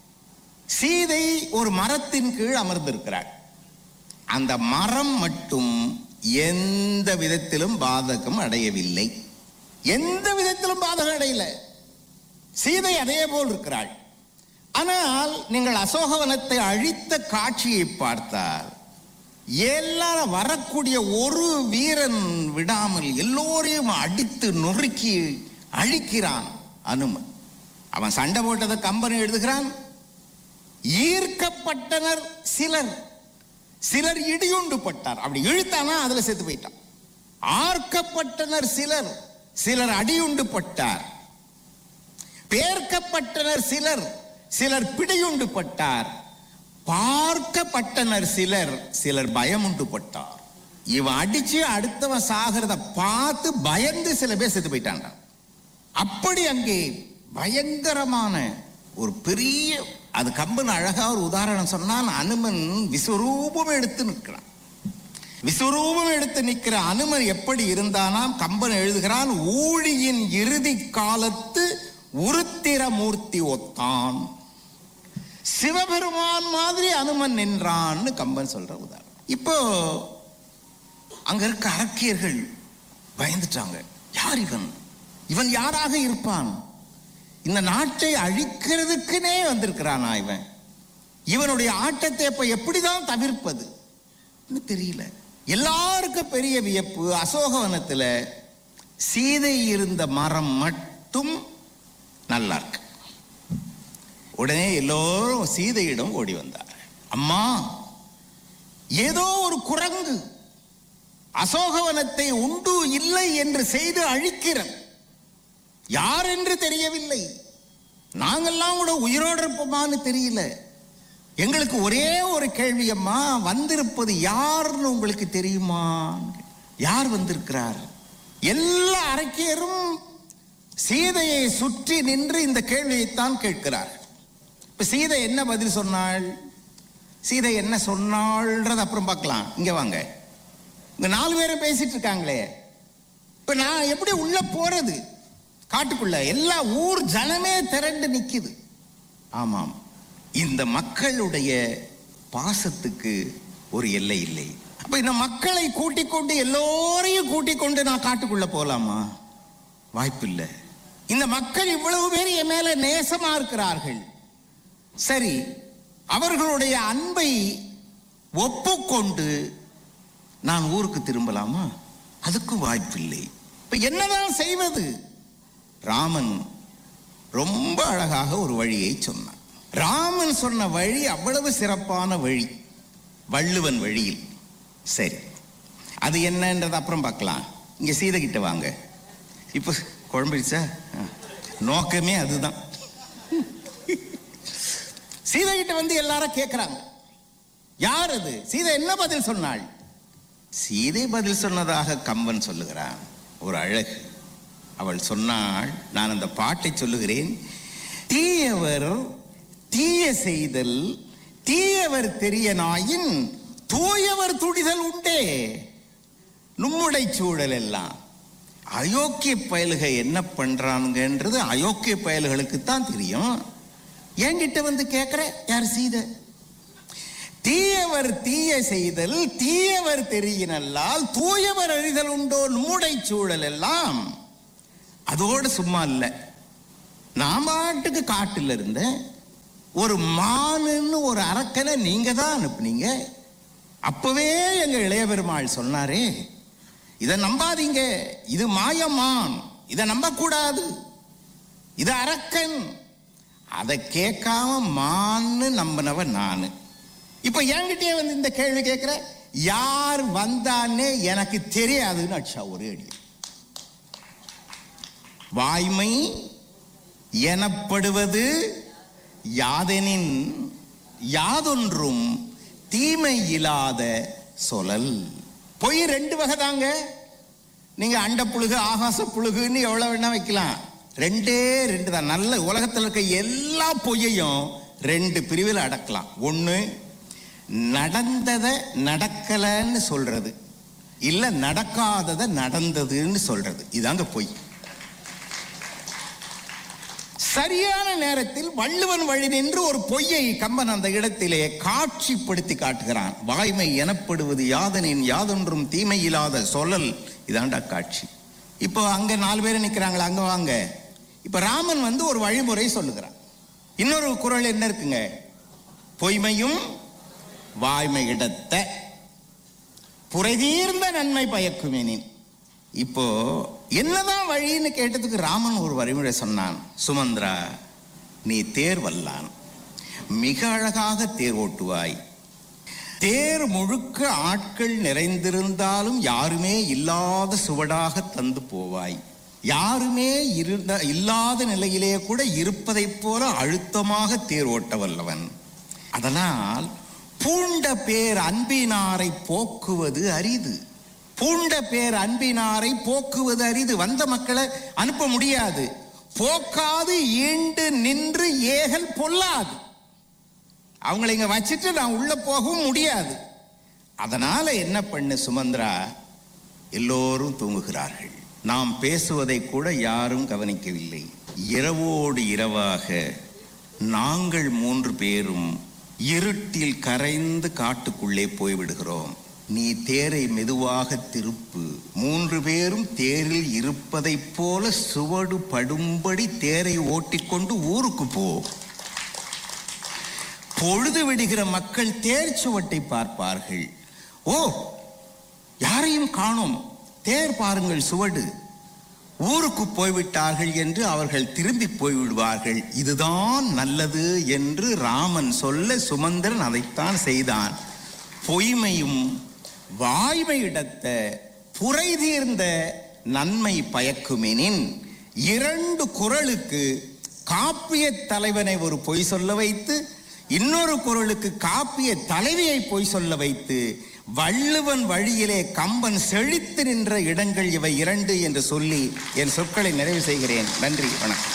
சீதை ஒரு மரத்தின் கீழ் அமர்ந்திருக்கிறாள் அந்த மரம் மட்டும் எந்த விதத்திலும் பாதகம் அடையவில்லை எந்த விதத்திலும் பாதகம் அடையல சீதை அதே போல் இருக்கிறாள் ஆனால் நீங்கள் அசோகவனத்தை அழித்த காட்சியை பார்த்தால் எல்லாரும் வரக்கூடிய ஒரு வீரன் விடாமல் எல்லோரையும் அடித்து நொறுக்கி அழிக்கிறான் அனுமன் அவன் சண்டை போட்டதை கம்பன் எழுதுகிறான் ஈர்க்கப்பட்டனர் சிலர் சிலர் இடியுண்டு பட்டார் அப்படி இழுத்தானா அதுல செத்து போயிட்டான் ஆர்க்கப்பட்டனர் சிலர் சிலர் அடியுண்டு பட்டார் பேர்க்கப்பட்டனர் சிலர் சிலர் பிடியுண்டு பட்டார் பார்க்கப்பட்டனர் சிலர் சிலர் பயமுண்டு பட்டார் இவன் அடிச்சு அடுத்தவன் சாகிறத பார்த்து பயந்து சில பேர் செத்து போயிட்டான்டா அப்படி அங்கே பயங்கரமான ஒரு பெரிய அது கம்பன் அழகா ஒரு உதாரணம் சொன்னான் அனுமன் விஸ்வரூபம் எடுத்து நிற்கிறான் விஸ்வரூபம் எடுத்து நிற்கிற அனுமன் எப்படி இருந்தானாம் கம்பன் எழுதுகிறான் ஊழியின் இறுதி காலத்து உருத்திரமூர்த்தி ஒத்தான் சிவபெருமான் மாதிரி அனுமன் நின்றான்னு கம்பன் சொல்ற உதாரணம் இப்போ அங்க இருக்க அரக்கியர்கள் பயந்துட்டாங்க யார் இவன் இவன் யாராக இருப்பான் இந்த நாட்டை அழிக்கிறதுக்குனே வந்திருக்கிறானா இவன் இவனுடைய ஆட்டத்தை இப்ப எப்படிதான் தவிர்ப்பது தெரியல எல்லாருக்கும் பெரிய வியப்பு அசோகவனத்துல சீதை இருந்த மரம் மட்டும் நல்லா இருக்கு உடனே எல்லோரும் சீதையிடம் ஓடி வந்தார் அம்மா ஏதோ ஒரு குரங்கு அசோகவனத்தை உண்டு இல்லை என்று செய்து அழிக்கிறது யார் என்று தெரியவில்லை நாங்கெல்லாம் கூட உயிரோடு இருப்போமான்னு தெரியல எங்களுக்கு ஒரே ஒரு கேள்வி அம்மா வந்திருப்பது யாருன்னு உங்களுக்கு தெரியுமா யார் வந்திருக்கிறார் எல்லா அரக்கியரும் சீதையை சுற்றி நின்று இந்த கேள்வியைத்தான் கேட்கிறார் இப்ப சீதை என்ன பதில் சொன்னாள் சீதை என்ன சொன்னாள்ன்றது அப்புறம் பார்க்கலாம் இங்க வாங்க இங்க நாலு பேரும் பேசிட்டு இருக்காங்களே இப்ப நான் எப்படி உள்ள போறது காட்டுக்குள்ள எல்லா ஊர் ஜனமே திரண்டு நிக்குது ஆமாம் இந்த மக்களுடைய பாசத்துக்கு ஒரு எல்லை இல்லை அப்ப இந்த மக்களை கூட்டிக் கொண்டு எல்லோரையும் கூட்டிக் கொண்டு நான் காட்டுக்குள்ள போலாமா வாய்ப்பில்லை இந்த மக்கள் இவ்வளவு பேர் என் மேல நேசமா இருக்கிறார்கள் சரி அவர்களுடைய அன்பை ஒப்புக்கொண்டு நான் ஊருக்கு திரும்பலாமா அதுக்கும் வாய்ப்பில்லை இப்ப என்னதான் செய்வது ராமன் ரொம்ப அழகாக ஒரு வழியை சொன்னான் ராமன் சொன்ன வழி அவ்வளவு சிறப்பான வழி வள்ளுவன் வழியில் சரி அது என்னன்றது அப்புறம் பார்க்கலாம் இங்க சீதை கிட்ட வாங்க இப்போ குழம்பிடுச்சா ஆ. நோக்கமே அதுதான் சீதை கிட்ட வந்து எல்லாரும் கேட்கிறாங்க யார் அது சீதை என்ன பதில் சொன்னாள் சீதை பதில் சொன்னதாக கம்பன் சொல்லுகிறான் ஒரு அழகு அவள் சொன்னாள் நான் அந்த பாட்டை சொல்லுகிறேன் தீயவர் தீய செய்தல் தீயவர் தெரிய நாயின் தூயவர் துடிதல் உண்டே நம்முடை சூழல் எல்லாம் அயோக்கிய பயலுக என்ன பண்றானுங்கன்றது அயோக்கிய பயல்களுக்கு தான் தெரியும் என்கிட்ட வந்து கேட்கிற யார் சீதை தீயவர் தீய செய்தல் தீயவர் தெரியினல்லால் தூயவர் அறிதல் உண்டோ நம்முடை சூழல் எல்லாம் அதோடு சும்மா இல்லை நான் பாட்டுக்கு காட்டுல இருந்தேன் ஒரு மானுன்னு ஒரு அரக்கனை நீங்க தான் அனுப்புனீங்க அப்பவே எங்க இளைய பெருமாள் சொன்னாரே இதை நம்பாதீங்க இது மாயமான் இதை நம்பக்கூடாது இது அரக்கன் அதை கேட்காம மான்னு நம்பினவன் நானு இப்ப என்கிட்டயே வந்து இந்த கேள்வி கேட்கிற யார் வந்தானே எனக்கு தெரியாதுன்னு அடிச்சா ஒரு அடி வாய்மை எனப்படுவது யாதெனின் யாதொன்றும் தீமை இல்லாத சொலல் பொய் ரெண்டு வகை தாங்க நீங்க அண்ட புழுகு ஆகாச புழுகுன்னு எவ்வளவு வேணா வைக்கலாம் ரெண்டே ரெண்டு தான் நல்ல உலகத்தில் இருக்க எல்லா பொய்யையும் ரெண்டு பிரிவில் அடக்கலாம் ஒண்ணு நடந்ததை நடக்கலைன்னு சொல்றது இல்ல நடக்காததை நடந்ததுன்னு சொல்றது இதாங்க பொய் சரியான நேரத்தில் வள்ளுவன் வழி நின்று ஒரு பொய்யை கம்பன் அந்த இடத்திலே காட்சிப்படுத்தி காட்டுகிறான் வாய்மை எனப்படுவது யாதனின் யாதொன்றும் தீமை இல்லாத சொல்லல் இதாண்டா காட்சி இப்போ அங்க நாலு பேர் நிக்கிறாங்களா அங்க வாங்க இப்ப ராமன் வந்து ஒரு வழிமுறை சொல்லுகிறான் இன்னொரு குறள் என்ன இருக்குங்க பொய்மையும் வாய்மை இடத்த புரைதீர்ந்த நன்மை பயக்குமேனின் இப்போ என்னதான் வழின்னு கேட்டதுக்கு ராமன் ஒரு வழிமுறை சொன்னான் சுமந்திரா நீ தேர் வல்லான் மிக அழகாக தேர் ஓட்டுவாய் தேர் முழுக்க ஆட்கள் நிறைந்திருந்தாலும் யாருமே இல்லாத சுவடாக தந்து போவாய் யாருமே இருந்த இல்லாத நிலையிலே கூட இருப்பதைப் போல அழுத்தமாக தேர் ஓட்ட வல்லவன் அதனால் பூண்ட பேர் அன்பினாரை போக்குவது அரிது பூண்ட பேர் அன்பினாரை போக்குவது அரிது வந்த மக்களை அனுப்ப முடியாது போக்காது ஈண்டு நின்று ஏகல் பொல்லாது அவங்களை இங்க வச்சுட்டு நான் உள்ள போகவும் முடியாது அதனால என்ன பண்ணு சுமந்திரா எல்லோரும் தூங்குகிறார்கள் நாம் பேசுவதை கூட யாரும் கவனிக்கவில்லை இரவோடு இரவாக நாங்கள் மூன்று பேரும் இருட்டில் கரைந்து காட்டுக்குள்ளே போய்விடுகிறோம் நீ தேரை மெதுவாக திருப்பு மூன்று பேரும் தேரில் இருப்பதைப் போல சுவடு படும்படி தேரை ஓட்டிக்கொண்டு ஊருக்கு போ பொழுது விடுகிற மக்கள் தேர் சுவட்டை பார்ப்பார்கள் ஓ யாரையும் காணோம் தேர் பாருங்கள் சுவடு ஊருக்கு போய்விட்டார்கள் என்று அவர்கள் திரும்பி போய்விடுவார்கள் இதுதான் நல்லது என்று ராமன் சொல்ல சுமந்திரன் அதைத்தான் செய்தான் பொய்மையும் வாய்மையிடத்த புரைதீர்ந்த நன்மை பயக்குமெனின் இரண்டு குரலுக்கு காப்பிய தலைவனை ஒரு பொய் சொல்ல வைத்து இன்னொரு குரலுக்கு காப்பிய தலைவியை பொய் சொல்ல வைத்து வள்ளுவன் வழியிலே கம்பன் செழித்து நின்ற இடங்கள் இவை இரண்டு என்று சொல்லி என் சொற்களை நிறைவு செய்கிறேன் நன்றி வணக்கம்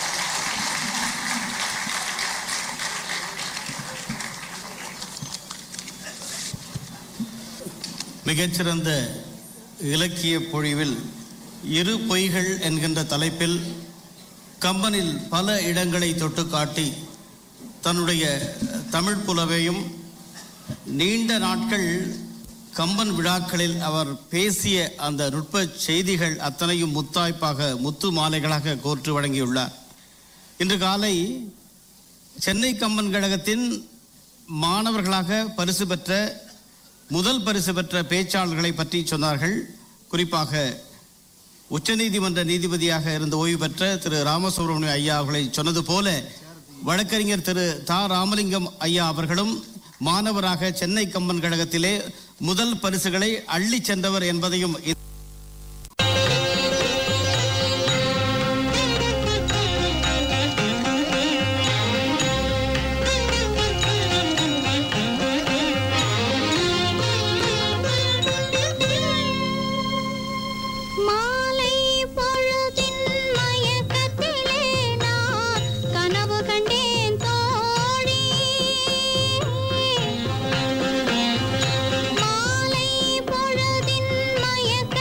மிகச்சிறந்த இலக்கிய பொழிவில் இரு பொய்கள் என்கின்ற தலைப்பில் கம்பனில் பல இடங்களை தொட்டு காட்டி தன்னுடைய தமிழ் புலவையும் நீண்ட நாட்கள் கம்பன் விழாக்களில் அவர் பேசிய அந்த நுட்ப செய்திகள் அத்தனையும் முத்தாய்ப்பாக முத்து மாலைகளாக கோர்த்து வழங்கியுள்ளார் இன்று காலை சென்னை கம்பன் கழகத்தின் மாணவர்களாக பரிசு பெற்ற முதல் பரிசு பெற்ற பேச்சாளர்களை பற்றி சொன்னார்கள் குறிப்பாக உச்சநீதிமன்ற நீதிபதியாக இருந்த ஓய்வு பெற்ற திரு ராமசுப்ரமணியம் ஐயா அவர்களை சொன்னது போல வழக்கறிஞர் திரு தா ராமலிங்கம் ஐயா அவர்களும் மாணவராக சென்னை கம்பன் கழகத்திலே முதல் பரிசுகளை அள்ளி சென்றவர் என்பதையும் மாலை பொழுதின் மயக்கத்திலே நான் கனவு கண்டேன் தோழி மாலை பொழுதின் மயக்க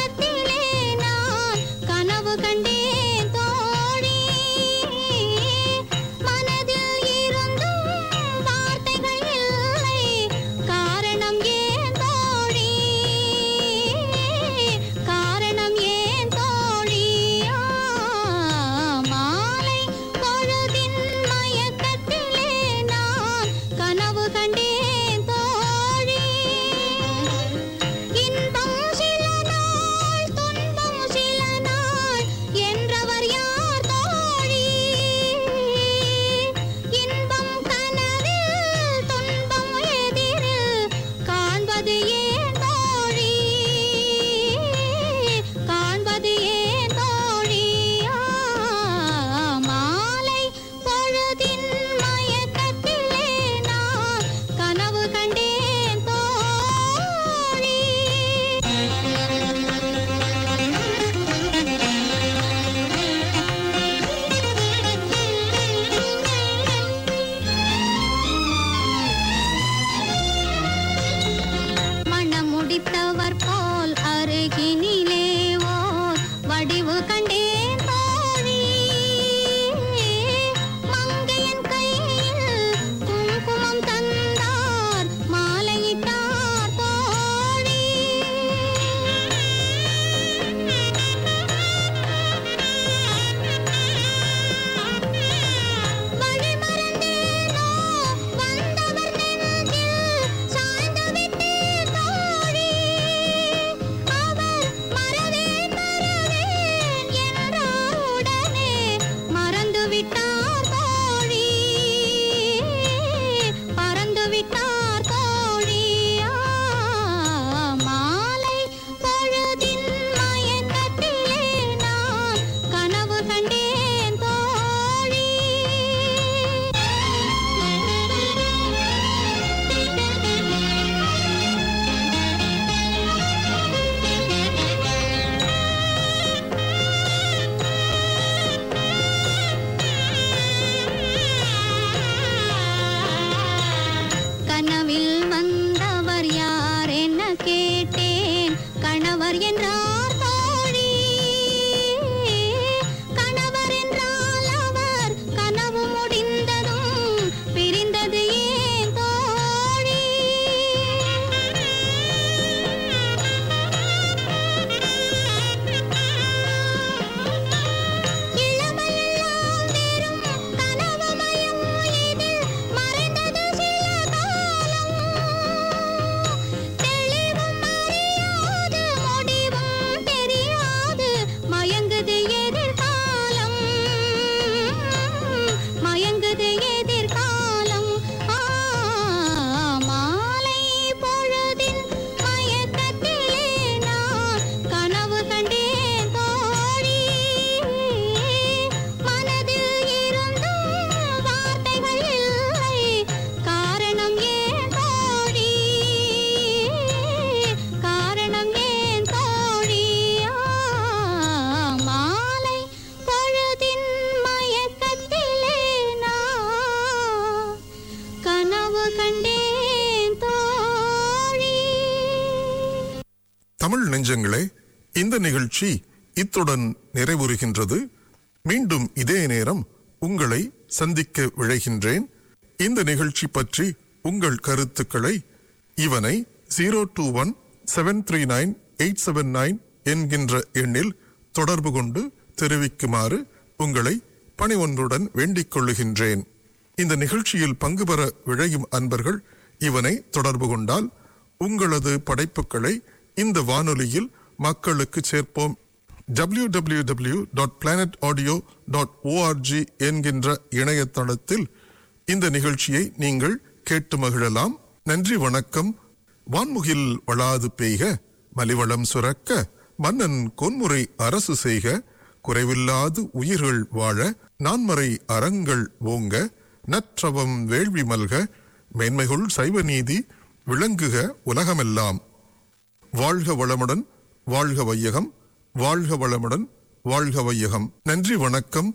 நெஞ்சங்களே இந்த நிகழ்ச்சி இத்துடன் நிறைவுறுகின்றது மீண்டும் இதே நேரம் உங்களை சந்திக்க விழைகின்றேன் இந்த நிகழ்ச்சி பற்றி உங்கள் கருத்துக்களை இவனை zero two one seven three nine eight seven nine என்கின்ற எண்ணில் தொடர்பு கொண்டு தெரிவிக்குமாறு உங்களை பணிவொன்றுடன் வேண்டிக் கொள்ளுகின்றேன் இந்த நிகழ்ச்சியில் பங்கு பெற விழையும் அன்பர்கள் இவனை தொடர்பு கொண்டால் உங்களது படைப்புகளை இந்த வானொலியில் மக்களுக்கு சேர்ப்போம் www.planetaudio.org dot planet audio dot O R G என்கின்ற இணையதளத்தில் இந்த நிகழ்ச்சியை நீங்கள் கேட்டு மகிழலாம் நன்றி வணக்கம் வான்முகில் வளாது பெய்க மலிவளம் சுரக்க மன்னன் கொன்முறை அரசு செய்க குறைவில்லாது உயிர்கள் வாழ நான்மறை அறங்கள் ஓங்க நற்றவம் வேள்வி மல்க மேன்மைகுள் சைவ நீதி விளங்குக உலகமெல்லாம் வாழ்க வளமுடன் வாழ்க வையகம் வாழ்க வளமுடன் வாழ்க வையகம் நன்றி வணக்கம்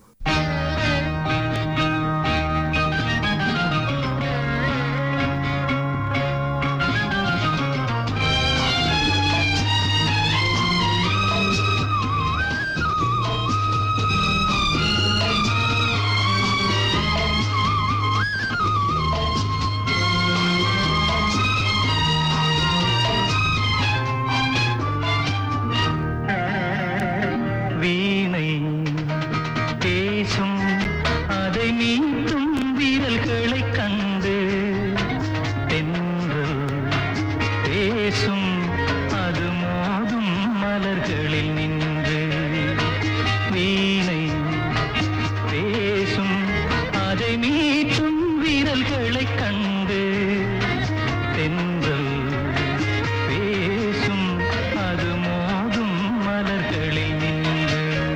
வீணை பேசும் அதை மீட்டும் வீரல்களை கண்டு தென்றல் பேசும் அது மோதும் மலர்களில் நின்று வீணை பேசும் அதை மீட்டும் வீரல்களை கண்டு தென்றல் பேசும் அது மோதும் மலர்களில் நின்று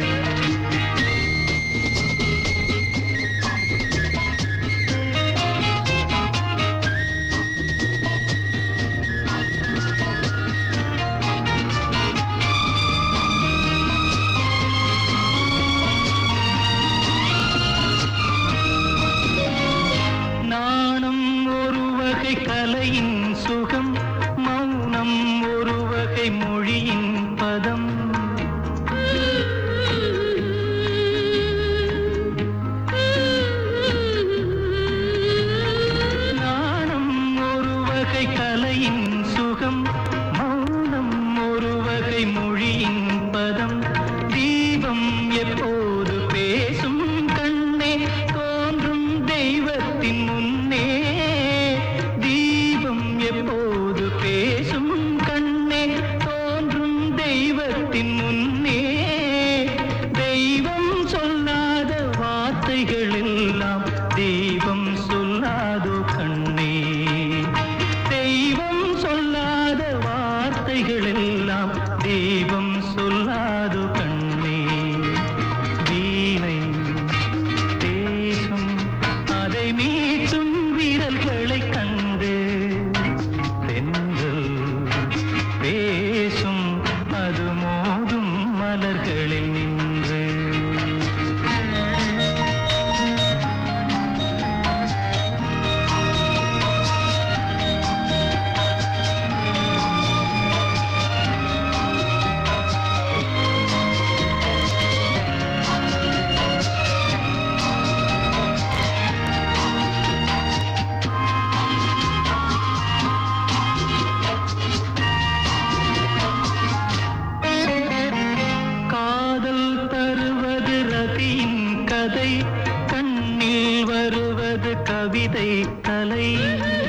நாணம் ஒரு வகை கலையின் சுகம் மௌனம் ஒரு வகை மொழியின் பதம் நாணம் ஒரு வகை கலையின் சுகம் மௌனம் ஒரு வகை மொழியின் பதம் தீபம் எப்போது பேசும் கண்ணே தோன்றும் தெய்வத்தின் முன்னே தீபம் எப்போது பேசும் கண்ணே தோன்றும் தெய்வத்தின் முன்னே தெய்வம் சொல்லாத வார்த்தைகள் எல்லாம் தெய்வம் சொல்லாதோ கண்ணே தெய்வம் சொல்லாத வார்த்தைகள் எல்லாம் தெய்வம் சொல்லாதோ கண்ணே வீணை பேசும் அதை மீட்டும் வீரல்களை கண்டு தென்றல் பேசும் அது மோதும் மலர்களில் நின்று காதல் தருவது ரதியின் கதை கண்ணில் வருவது கவிதை கலை